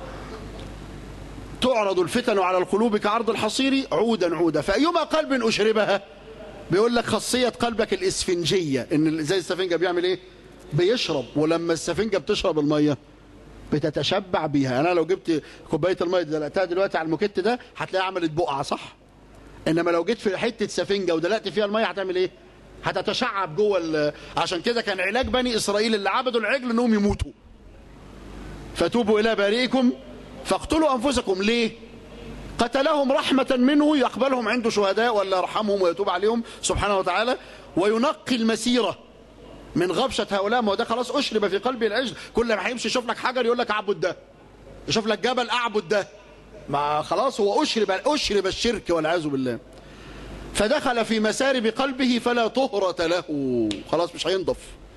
تعرض الفتن على القلوب كعرض الحصير عودا عودا فأيما قلب أشربها بيقول لك خاصية قلبك الإسفنجية إن زي السفنجة بيعمل إيه بيشرب ولما السفنجة بتشرب المية بتتشبع بيها أنا لو جبت كوباية المية دلقتها دلوقتي على الموكيت ده هتلاقيها عملت بقعة صح إنما لو جيت في حتة سفنجة ودلقت فيها المية هتعمل إيه هتتشعب جوه ال- عشان كده كان علاج بني إسرائيل اللي عبدوا العجل إنهم يموتوا فتوبوا إلى بارئكم فاقتلوا أنفسكم ليه قتلهم رحمة منه يقبلهم عنده شهداء ولا يرحمهم ويتوب عليهم سبحانه وتعالى وينقي المسيرة من غبشة هؤلاء ما هو ده خلاص أشرب في قلبي العجل كل ما هيمشي يشوف لك حجر يقول لك أعبد ده يشوف لك جبل أعبد ده ما خلاص هو أشرب أشرب الشرك والعياذ بالله فدخل في مسارب قلبه فلا طهرة له خلاص مش هينضف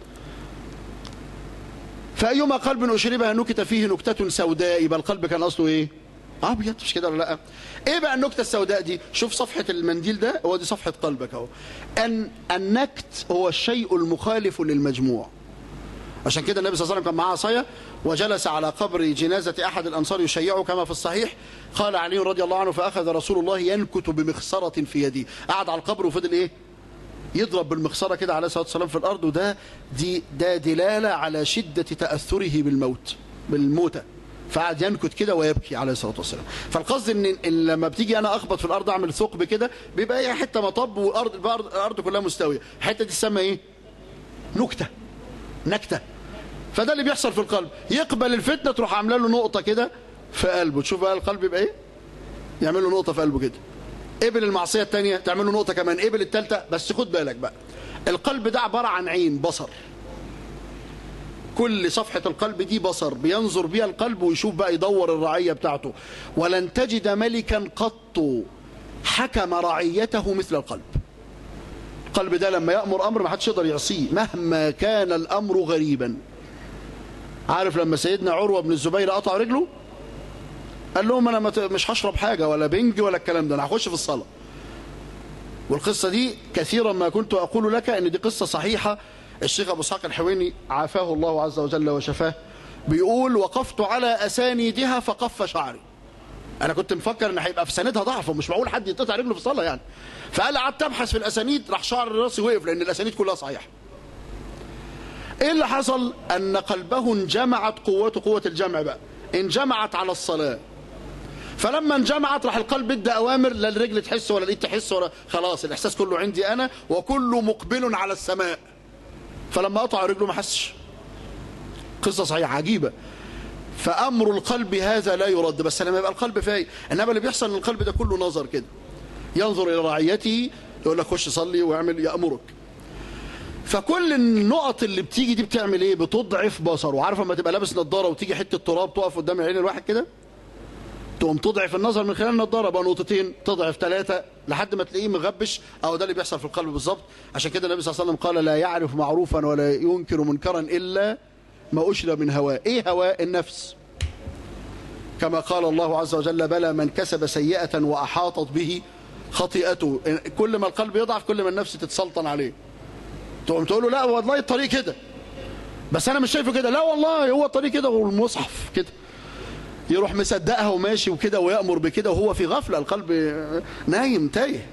فأيما قلب أشربها نكت فيه نكتة سوداء يبقى القلب كان أصله إيه أبيض مش كده ولا لا إيه بقى النكتة السوداء دي شوف صفحة المنديل ده هو دي صفحة قلبك أهو أن النكت هو الشيء المخالف للمجموع عشان كده النبي صلى الله عليه وسلم كان معاه عصايه وجلس على قبر جنازة أحد الأنصار يشيعه كما في الصحيح قال علي رضي الله عنه فأخذ رسول الله ينكت بمخصرة في يده قعد على القبر وفضل إيه يضرب بالمخصرة كده عليه الصلاة والسلام في الأرض وده دي ده دلالة على شدة تأثره بالموت بالموتة فقعد ينكت كده ويبكي عليه الصلاة والسلام فالقصد إن, إن لما بتيجي أنا أخبط في الأرض أعمل ثقب كده بيبقى إيه حتة مطب والأرض الأرض, الأرض كلها مستوية الحتة دي تسمى إيه نكتة نكتة فده اللي بيحصل في القلب يقبل الفتنة تروح عامله له نقطة كده في قلبه تشوف بقى القلب يبقى إيه يعمل له نقطة في قلبه كده قبل المعصية التانية تعمل له نقطة كمان قبل التالتة بس خد بالك بقى القلب ده عبارة عن عين بصر كل صفحة القلب دي بصر بينظر بيها القلب ويشوف بقى يدور الرعية بتاعته ولن تجد ملكا قط حكم رعيته مثل القلب القلب ده لما يأمر أمر ما حدش يقدر يعصيه مهما كان الأمر غريبا عارف لما سيدنا عروة بن الزبير قطع رجله قال لهم أنا مش هشرب حاجة ولا بنج ولا الكلام ده أنا هخش في الصلاة والقصة دي كثيرا ما كنت أقول لك أن دي قصة صحيحة الشيخ أبو اسحاق الحويني عافاه الله عز وجل وشفاه بيقول وقفت على أسانيدها فقف شعري أنا كنت مفكر أن هيبقى في سندها ضعف ومش معقول حد يتقطع رجله في الصلاة يعني فقال قعدت أبحث في الأسانيد راح شعر راسي وقف لأن الأسانيد كلها صحيحة إيه اللي حصل أن قلبه انجمعت قوته قوة الجمع بقى انجمعت على الصلاة فلما انجمعت راح القلب ادى اوامر لا الرجل تحس ولا الايد تحس ولا خلاص الاحساس كله عندي انا وكله مقبل على السماء فلما قطع رجله ما حسش قصه صحيحه عجيبه فامر القلب هذا لا يرد بس لما يبقى القلب فايق انما اللي بيحصل ان القلب ده كله نظر كده ينظر الى رعيته يقول لك خش صلي واعمل يامرك فكل النقط اللي بتيجي دي بتعمل ايه بتضعف بصره عارف لما تبقى لابس نظاره وتيجي حته تراب تقف قدام عين الواحد كده تقوم تضعف النظر من خلال النظاره بقى نقطتين تضعف ثلاثه لحد ما تلاقيه مغبش او ده اللي بيحصل في القلب بالظبط عشان كده النبي صلى الله عليه وسلم قال لا يعرف معروفا ولا ينكر منكرا الا ما اشرب من هواه ايه هواء النفس كما قال الله عز وجل بلى من كسب سيئه واحاطت به خطيئته كل ما القلب يضعف كل ما النفس تتسلطن عليه تقوم تقول له لا والله الطريق كده بس انا مش شايفه كده لا والله هو الطريق كده والمصحف كده يروح مصدقها وماشي وكده ويأمر بكده وهو في غفلة القلب نايم تايه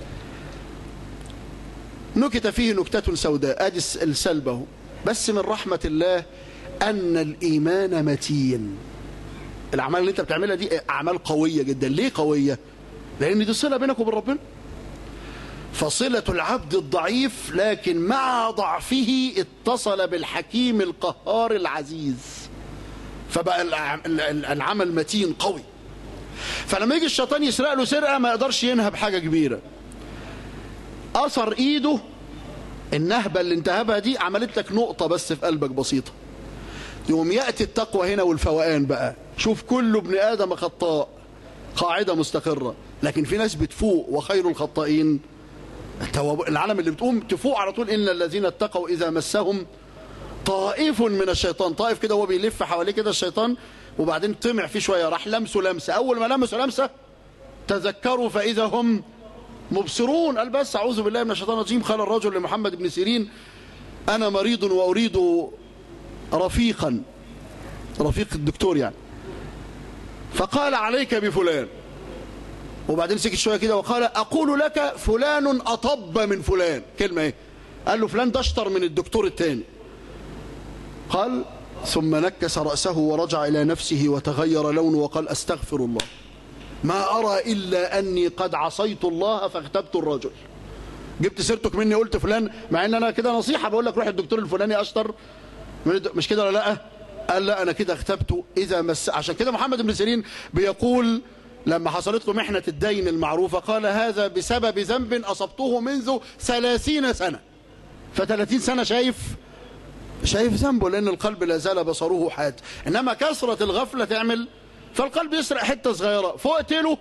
نكت فيه نكتة سوداء ادي السلبه بس من رحمة الله أن الإيمان متين الأعمال اللي أنت بتعملها دي أعمال قوية جدا ليه قوية؟ لأن دي صلة بينك وبين ربنا فصلة العبد الضعيف لكن مع ضعفه اتصل بالحكيم القهار العزيز فبقى العمل متين قوي فلما يجي الشيطان يسرق له سرقه ما يقدرش ينهب حاجه كبيره اثر ايده النهبه اللي انتهبها دي عملت لك نقطه بس في قلبك بسيطه يوم ياتي التقوى هنا والفوقان بقى شوف كل ابن ادم خطاء قاعده مستقره لكن في ناس بتفوق وخير الخطائين العالم اللي بتقوم تفوق على طول ان الذين اتقوا اذا مسهم طائف من الشيطان طائف كده هو بيلف حواليه كده الشيطان وبعدين طمع فيه شويه راح لمسه لمسه اول ما لمسه لمسه تذكروا فاذا هم مبصرون قال بس اعوذ بالله من الشيطان الرجيم قال الرجل لمحمد بن سيرين انا مريض واريد رفيقا رفيق الدكتور يعني فقال عليك بفلان وبعدين سكت شويه كده وقال اقول لك فلان اطب من فلان كلمه ايه قال له فلان ده اشطر من الدكتور الثاني قال ثم نكس رأسه ورجع إلى نفسه وتغير لونه وقال أستغفر الله ما أرى إلا أني قد عصيت الله فاغتبت الرجل جبت سيرتك مني قلت فلان مع ان انا كده نصيحة بقول لك روح الدكتور الفلاني اشطر مش كده ولا لا قال لا انا كده اغتبته اذا مس عشان كده محمد بن سيرين بيقول لما حصلت له محنة الدين المعروفة قال هذا بسبب ذنب أصبته منذ ثلاثين سنة فثلاثين سنة شايف شايف ذنبه لأن القلب لا زال بصره حاد إنما كثرة الغفلة تعمل فالقلب يسرق حتة صغيرة فوقت له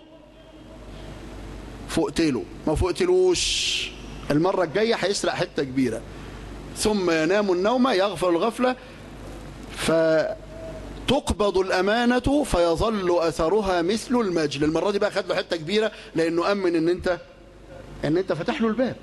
فوقت له ما فوقتلوش المرة الجاية هيسرق حتة كبيرة ثم ينام النوم يغفل الغفلة فتقبض الأمانة فيظل أثرها مثل المجل المرة دي بقى خد له حتة كبيرة لأنه أمن إن أنت إن أنت فتح له الباب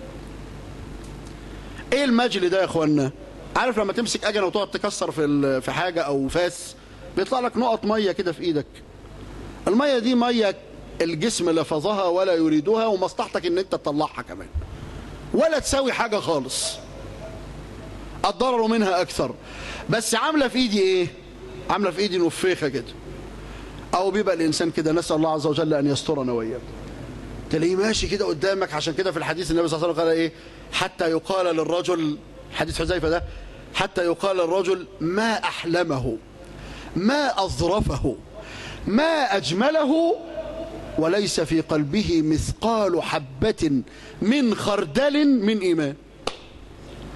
إيه المجل ده يا إخوانا عارف لما تمسك أجنة وتقعد تكسر في في حاجة أو فاس بيطلع لك نقط مية كده في إيدك المية دي مية الجسم لفظها ولا يريدها ومصلحتك ان انت تطلعها كمان ولا تساوي حاجة خالص الضرر منها اكثر بس عاملة في ايدي ايه عاملة في ايدي نفيخة كده او بيبقى الانسان كده نسأل الله عز وجل ان يسترنا وإياه تلاقيه ماشي كده قدامك عشان كده في الحديث النبي صلى الله عليه وسلم قال ايه حتى يقال للرجل حديث حذيفة ده حتى يقال للرجل ما احلمه ما اظرفه ما اجمله وليس في قلبه مثقال حبة من خردل من إيمان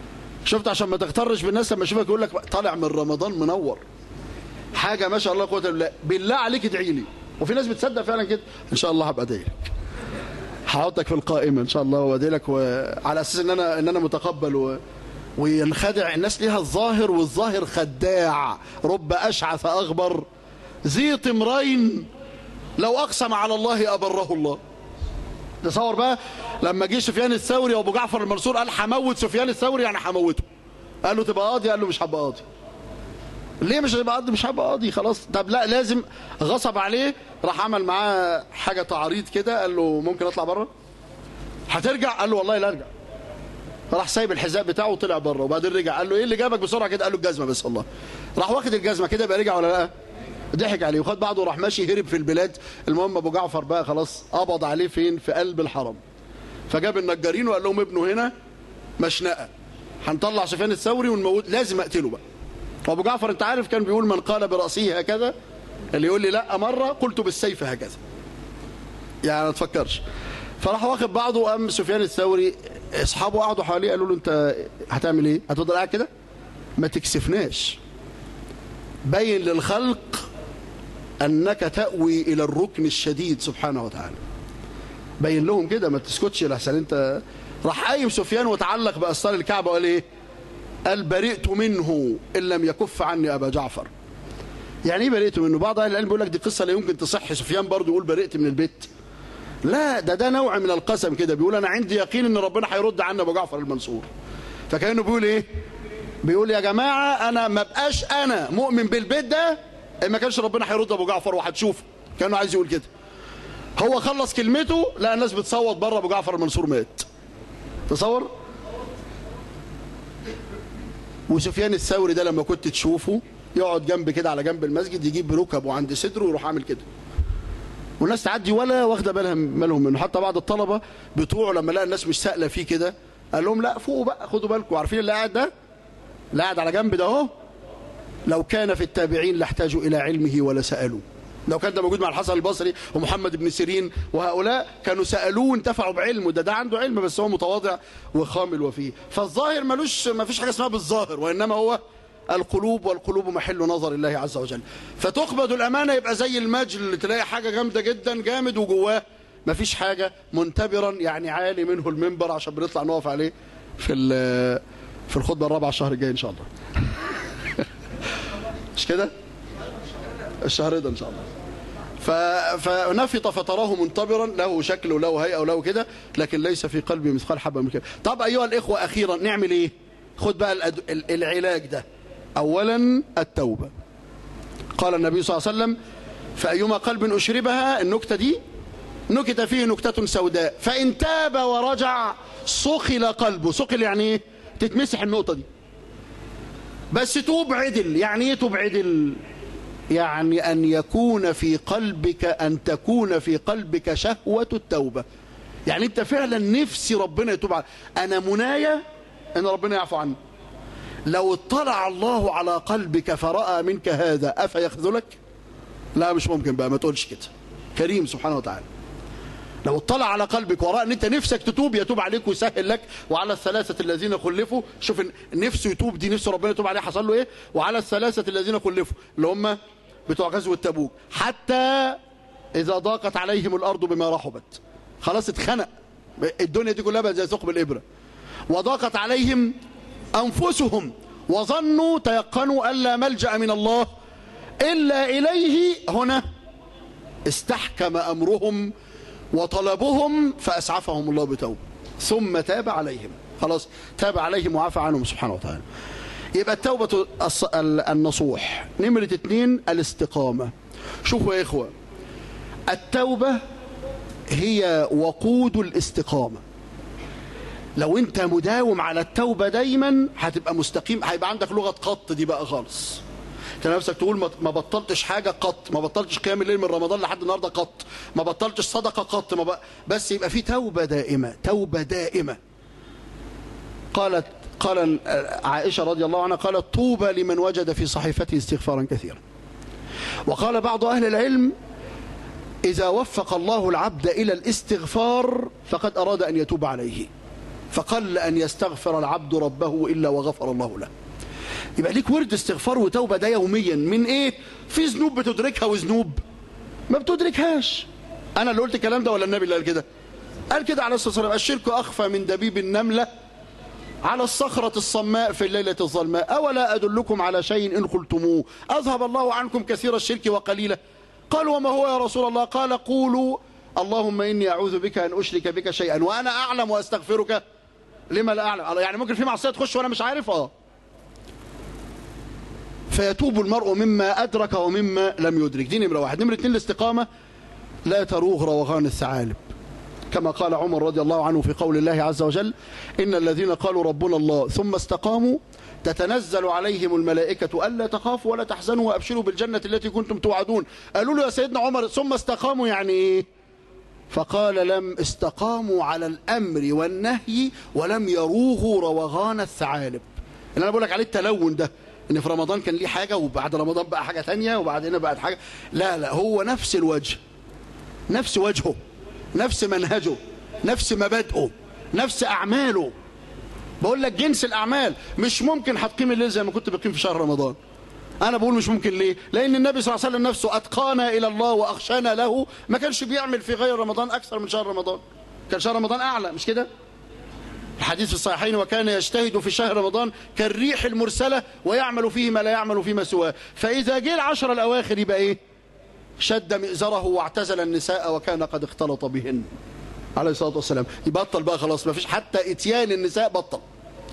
شفت عشان ما تغترش بالناس لما اشوفك يقول لك طالع من رمضان منور حاجه ما شاء الله قوه الا بالله بالله عليك ادعي لي وفي ناس بتصدق فعلا كده ان شاء الله هبقى ادعي لك هحطك في القائمه ان شاء الله وادعي لك وعلى اساس ان انا ان انا متقبل و... وينخدع الناس ليها الظاهر والظاهر خداع رب اشعث اغبر ذي طمرين لو اقسم على الله ابره الله تصور بقى لما جه سفيان الثوري وابو جعفر المنصور قال هموت سفيان الثوري يعني هموته قال له تبقى قاضي قال له مش هبقى قاضي ليه مش هيبقى قاضي مش هبقى قاضي خلاص طب لا لازم غصب عليه راح عمل معاه حاجه تعريض كده قال له ممكن اطلع بره هترجع قال له والله لا ارجع راح سايب الحذاء بتاعه وطلع بره وبعدين رجع قال له ايه اللي جابك بسرعه كده قال له الجزمه بس والله راح واخد الجزمه كده يبقى رجع ولا لا ضحك عليه وخد بعضه وراح ماشي هرب في البلاد المهم ابو جعفر بقى خلاص قبض عليه فين في قلب الحرم فجاب النجارين وقال لهم ابنه هنا مشنقه هنطلع سفيان الثوري ونموت لازم اقتله بقى وابو جعفر انت عارف كان بيقول من قال براسه هكذا اللي يقول لي لا مره قلت بالسيف هكذا يعني ما تفكرش فراح واخد بعضه وقام سفيان الثوري اصحابه قعدوا حواليه قالوا له انت هتعمل ايه هتفضل قاعد كده ما تكسفناش بين للخلق انك تاوي الى الركن الشديد سبحانه وتعالى بين لهم كده ما تسكتش لحسن انت راح قايم سفيان وتعلق باستار الكعبه وقال ايه قال برئت منه ان لم يكف عني ابا جعفر يعني ايه برئت منه بعض اهل العلم بيقول لك دي قصه لا يمكن تصح سفيان برضه يقول برئت من البيت لا ده ده نوع من القسم كده بيقول انا عندي يقين ان ربنا هيرد عنا ابو جعفر المنصور فكانه بيقول ايه بيقول يا جماعه انا ما بقاش انا مؤمن بالبيت ده ما كانش ربنا هيرد ابو جعفر وهتشوفه كانه عايز يقول كده هو خلص كلمته لا الناس بتصوت بره ابو جعفر المنصور مات تصور وسفيان الثوري ده لما كنت تشوفه يقعد جنب كده على جنب المسجد يجيب ركبه عند صدره ويروح عامل كده والناس تعدي ولا واخده بالها مالهم منه حتى بعض الطلبه بتوعه لما لقى الناس مش سائله فيه كده قال لهم لا فوقوا بقى خدوا بالكم عارفين اللي قاعد ده اللي قاعد على جنب ده اهو لو كان في التابعين لاحتاجوا الى علمه ولا سالوه لو كان ده موجود مع الحسن البصري ومحمد بن سيرين وهؤلاء كانوا سالوه وانتفعوا بعلمه ده ده عنده علم بس هو متواضع وخامل وفيه فالظاهر ملوش ما فيش حاجه اسمها بالظاهر وانما هو القلوب والقلوب محل نظر الله عز وجل فتقبض الامانه يبقى زي المجل اللي تلاقي حاجه جامده جدا جامد وجواه ما فيش حاجه منتبرا يعني عالي منه المنبر عشان بنطلع نقف عليه في في الخطبه الرابعه الشهر الجاي ان شاء الله مش كده الشهر ده ان شاء الله ف... فنفط فتراه منتبرا له شكل وله هيئه وله كده لكن ليس في قلبه مثقال حبه من كده طب ايها الاخوه اخيرا نعمل ايه خد بقى الأد... العلاج ده اولا التوبه قال النبي صلى الله عليه وسلم فايما قلب اشربها النكته دي نكت فيه نكته سوداء فان تاب ورجع صقل قلبه صقل يعني ايه تتمسح النقطه دي بس توب عدل يعني ايه توب عدل يعني أن يكون في قلبك أن تكون في قلبك شهوة التوبة يعني أنت فعلا نفسي ربنا يتوب على أنا منايا أن ربنا يعفو عني لو اطلع الله على قلبك فرأى منك هذا أفيخذلك لا مش ممكن بقى ما تقولش كده كريم سبحانه وتعالى لو اطلع على قلبك ورأى ان انت نفسك تتوب يتوب عليك ويسهل لك وعلى الثلاثة الذين خلفوا شوف نفسه يتوب دي نفسه ربنا يتوب عليه حصل له ايه وعلى الثلاثة الذين خلفوا اللي هم بتوع غزوة تبوك حتى إذا ضاقت عليهم الأرض بما رحبت خلاص اتخنق الدنيا دي كلها بقت زي ثقب الإبرة وضاقت عليهم أنفسهم وظنوا تيقنوا ألا ملجأ من الله إلا إليه هنا استحكم أمرهم وطلبهم فأسعفهم الله بتوبة ثم تاب عليهم خلاص تاب عليهم وعفى عنهم سبحانه وتعالى يبقى التوبة النصوح نمرة اتنين الاستقامة شوفوا يا إخوة التوبة هي وقود الاستقامة لو انت مداوم على التوبة دايما هتبقى مستقيم هيبقى عندك لغة قط دي بقى خالص انت نفسك تقول ما بطلتش حاجة قط ما بطلتش قيام الليل من رمضان لحد النهاردة قط ما بطلتش صدقة قط ما ب... بس يبقى في توبة دائمة توبة دائمة قالت قال عائشة رضي الله عنها قالت طوبى لمن وجد في صحيفته استغفارا كثيرا وقال بعض أهل العلم إذا وفق الله العبد إلى الاستغفار فقد أراد أن يتوب عليه فقل أن يستغفر العبد ربه إلا وغفر الله له يبقى ليك ورد استغفار وتوبة ده يوميا من ايه في ذنوب بتدركها وذنوب ما بتدركهاش انا اللي قلت الكلام ده ولا النبي اللي قال كده قال كده عليه الصلاة والسلام الشرك أخفى من دبيب النملة على الصخرة الصماء في الليلة الظلماء أولا أدلكم على شيء إن قلتموه أذهب الله عنكم كثير الشرك وقليله قالوا وما هو يا رسول الله قال قولوا اللهم إني أعوذ بك أن أشرك بك شيئا وأنا أعلم وأستغفرك لما لا أعلم يعني ممكن في معصية تخش وأنا مش عارف آه فيتوب المرء مما أدرك ومما لم يدرك دي نمرة واحد نمرة اتنين الاستقامة لا تروغ روغان الثعالب كما قال عمر رضي الله عنه في قول الله عز وجل إن الذين قالوا ربنا الله ثم استقاموا تتنزل عليهم الملائكة ألا تخافوا ولا تحزنوا وأبشروا بالجنة التي كنتم توعدون قالوا له يا سيدنا عمر ثم استقاموا يعني إيه فقال لم استقاموا على الأمر والنهي ولم يروغوا روغان الثعالب اللي أنا بقول لك عليه التلون ده ان في رمضان كان ليه حاجة وبعد رمضان بقى حاجة تانية وبعدين بقت حاجة لا لا هو نفس الوجه نفس وجهه نفس منهجه نفس مبادئه نفس أعماله بقول لك جنس الأعمال مش ممكن هتقيم الليل زي ما كنت بقيم في شهر رمضان أنا بقول مش ممكن ليه لأن النبي صلى الله عليه وسلم نفسه أتقانا إلى الله وأخشانا له ما كانش بيعمل في غير رمضان أكثر من شهر رمضان كان شهر رمضان أعلى مش كده الحديث في الصحيحين وكان يجتهد في شهر رمضان كالريح المرسلة ويعمل فيه ما لا يعمل فيما سواه فإذا جه العشر الأواخر يبقى إيه شد مئزره واعتزل النساء وكان قد اختلط بهن عليه الصلاة والسلام يبطل بقى خلاص ما فيش حتى اتيان النساء بطل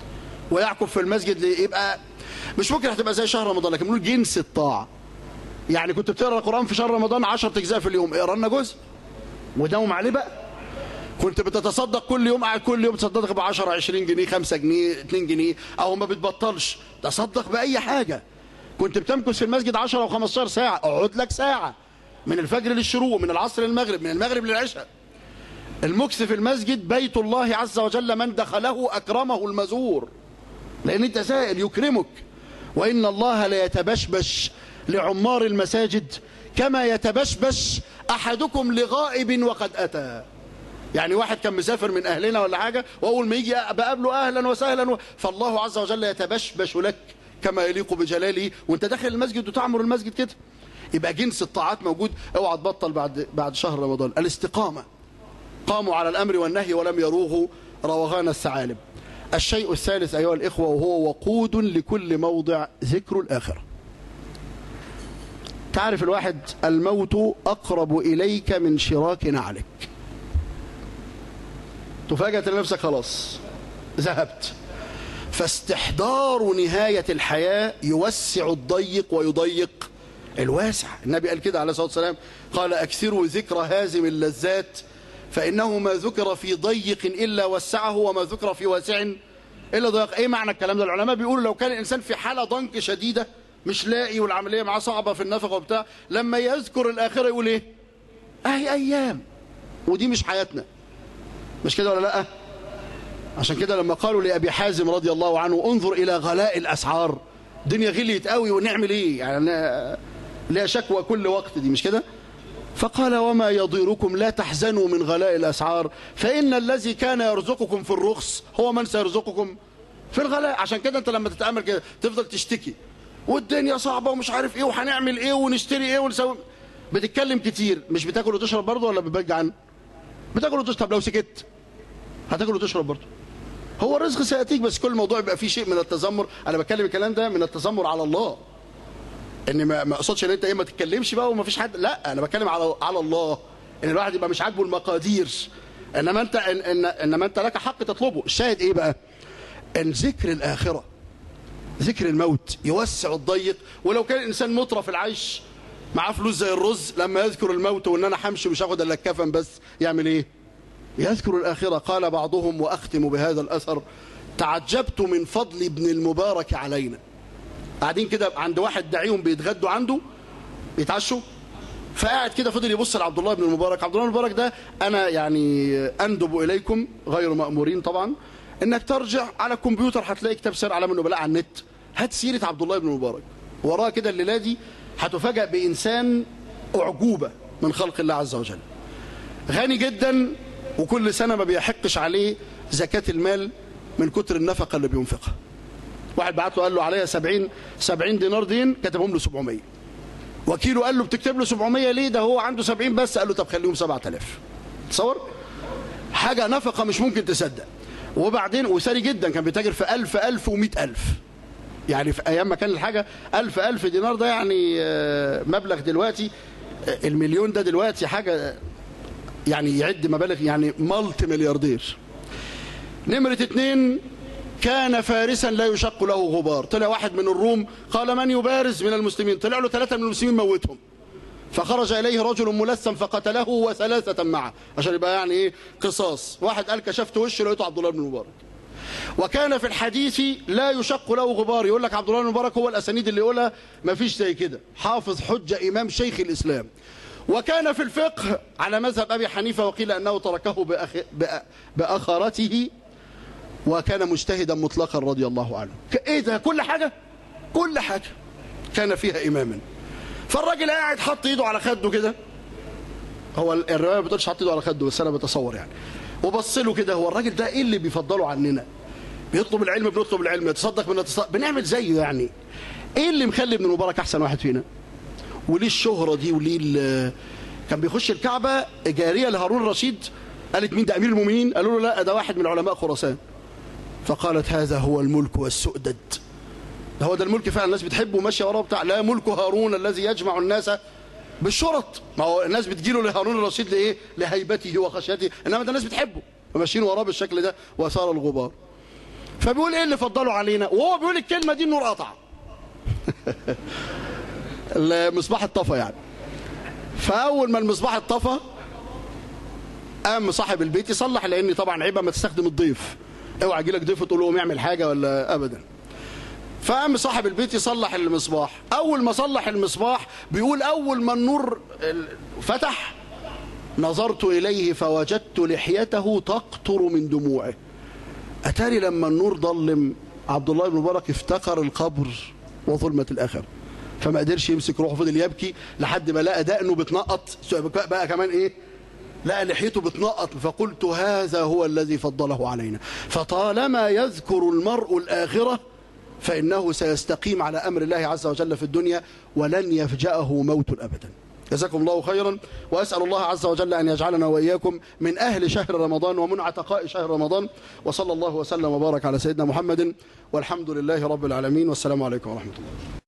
ويعكف في المسجد يبقى مش ممكن هتبقى زي شهر رمضان لكن بنقول جنس الطاعة يعني كنت بتقرا القرآن في شهر رمضان 10 اجزاء في اليوم اقرا لنا جزء وداوم عليه بقى كنت بتتصدق كل يوم قاعد كل يوم تصدق ب 10 20 جنيه 5 جنيه 2 جنيه او ما بتبطلش تصدق باي حاجه كنت بتمكث في المسجد 10 و15 ساعه اقعد لك ساعه من الفجر للشروق من العصر للمغرب من المغرب للعشاء المكث في المسجد بيت الله عز وجل من دخله اكرمه المزور لان انت سائل يكرمك وان الله لا يتبشبش لعمار المساجد كما يتبشبش احدكم لغائب وقد اتى يعني واحد كان مسافر من أهلنا ولا حاجة وأول ما يجي بقابله أهلا وسهلا و... فالله عز وجل يتبشبش لك كما يليق بجلاله وانت داخل المسجد وتعمر المسجد كده يبقى جنس الطاعات موجود اوعى تبطل بعد بعد شهر رمضان الاستقامة قاموا على الأمر والنهي ولم يروغوا روغان الثعالب الشيء الثالث أيها الإخوة وهو وقود لكل موضع ذكر الآخرة تعرف الواحد الموت أقرب إليك من شراك نعلك تفاجأت لنفسك خلاص ذهبت فاستحضار نهاية الحياة يوسع الضيق ويضيق الواسع النبي قال كده عليه الصلاة والسلام قال أكثروا ذكر هازم اللذات فإنه ما ذكر في ضيق إلا وسعه وما ذكر في واسع إلا ضيق إيه معنى الكلام ده العلماء بيقولوا لو كان الإنسان في حالة ضنك شديدة مش لاقي والعملية معاه صعبة في النفقة وبتاع لما يذكر الآخرة يقول إيه أهي أيام ودي مش حياتنا مش كده ولا لا عشان كده لما قالوا لأبي حازم رضي الله عنه انظر إلى غلاء الأسعار الدنيا غليت قوي ونعمل إيه يعني لها شكوى كل وقت دي مش كده فقال وما يضيركم لا تحزنوا من غلاء الأسعار فإن الذي كان يرزقكم في الرخص هو من سيرزقكم في الغلاء عشان كده انت لما تتأمل كده تفضل تشتكي والدنيا صعبة ومش عارف ايه وهنعمل ايه ونشتري ايه ونسوي بتتكلم كتير مش بتاكل وتشرب برضه ولا بتبجع بتاكل وتشرب طب لو سكت هتاكل وتشرب برضه هو الرزق سياتيك بس كل موضوع يبقى فيه شيء من التذمر انا بتكلم الكلام ده من التذمر على الله ان ما ما اقصدش ان انت ايه ما تتكلمش بقى وما فيش حد لا انا بتكلم على على الله ان الواحد يبقى مش عاجبه المقادير انما انت إن إن انما انت لك حق تطلبه الشاهد ايه بقى ان ذكر الاخره ذكر الموت يوسع الضيق ولو كان الانسان مطرف العيش معاه فلوس زي الرز لما يذكر الموت وان انا همشي مش هاخد الا الكفن بس يعمل ايه يذكر الآخرة قال بعضهم وأختم بهذا الأثر تعجبت من فضل ابن المبارك علينا قاعدين كده عند واحد دعيهم بيتغدوا عنده بيتعشوا فقاعد كده فضل يبص لعبد الله بن المبارك عبد الله بن المبارك ده أنا يعني أندب إليكم غير مأمورين طبعا إنك ترجع على الكمبيوتر هتلاقي كتاب سير علام النبلاء على النت هات سيرة عبد الله بن المبارك وراه كده الليلة دي هتفاجأ بإنسان أعجوبة من خلق الله عز وجل غني جدا وكل سنة ما بيحقش عليه زكاة المال من كتر النفقة اللي بينفقها واحد بعت له قال له عليها 70 70 دينار دين كتبهم له 700 وكيله قال له بتكتب له 700 ليه ده هو عنده 70 بس قال له طب خليهم 7000 تصور حاجة نفقة مش ممكن تصدق وبعدين وساري جدا كان بيتاجر في 1000 1000 و100 ألف يعني في أيام ما كان الحاجة 1000 1000 دينار ده يعني آه، مبلغ دلوقتي آه، المليون ده دلوقتي حاجة يعني يعد مبالغ يعني مالتي ملياردير نمرة اتنين كان فارسا لا يشق له غبار طلع واحد من الروم قال من يبارز من المسلمين طلع له ثلاثة من المسلمين موتهم فخرج إليه رجل ملثم فقتله وثلاثة معه عشان يبقى يعني إيه قصاص واحد قال كشفت وشه لقيته عبد الله بن مبارك وكان في الحديث لا يشق له غبار يقول لك عبد الله بن مبارك هو الأسانيد اللي يقولها ما فيش زي كده حافظ حجة إمام شيخ الإسلام وكان في الفقه على مذهب أبي حنيفة وقيل أنه تركه بأخ... بأ... بأخرته وكان مجتهدا مطلقا رضي الله عنه ايه ده كل حاجة كل حاجة كان فيها إماما فالراجل قاعد حط ايده على خده كده هو الرواية ما بتقولش حط ايده على خده بس أنا بتصور يعني وبص له كده هو الراجل ده ايه اللي بيفضله عننا بيطلب العلم بنطلب العلم يتصدق بنتصدق بنعمل زيه يعني ايه اللي مخلي ابن المبارك احسن واحد فينا وليه الشهرة دي وليه ال- كان بيخش الكعبة جارية لهارون الرشيد قالت مين ده أمير المؤمنين قالوا له لا ده واحد من علماء خراسان فقالت هذا هو الملك والسؤدد ده هو ده الملك فعلا الناس بتحبه ماشيه وراه بتاع لا ملك هارون الذي يجمع الناس بالشرط ما هو الناس بتجيله لهارون الرشيد لايه لهيبته وخشيته انما ده الناس بتحبه فماشيين وراه بالشكل ده وصار الغبار فبيقول ايه اللي فضلوا علينا وهو بيقول الكلمه دي النور قطع المصباح اتطفى يعني فاول ما المصباح اتطفى قام صاحب البيت يصلح لان طبعا عيبه ما تستخدم الضيف اوعى يجي لك ضيف تقول له يعمل حاجه ولا ابدا فقام صاحب البيت يصلح المصباح اول ما صلح المصباح بيقول اول ما النور ال- فتح نظرت اليه فوجدت لحيته تقطر من دموعه اتاري لما النور ضلم عبد الله بن مبارك افتكر القبر وظلمه الاخره فما قدرش يمسك روحه فضل يبكي لحد ما لقى دقنه بتنقط بقى كمان ايه لقى لحيته بتنقط فقلت هذا هو الذي فضله علينا فطالما يذكر المرء الآخرة فإنه سيستقيم على أمر الله عز وجل في الدنيا ولن يفجأه موت أبدا جزاكم الله خيرا وأسأل الله عز وجل أن يجعلنا وإياكم من أهل شهر رمضان ومن عتقاء شهر رمضان وصلى الله وسلم وبارك على سيدنا محمد والحمد لله رب العالمين والسلام عليكم ورحمة الله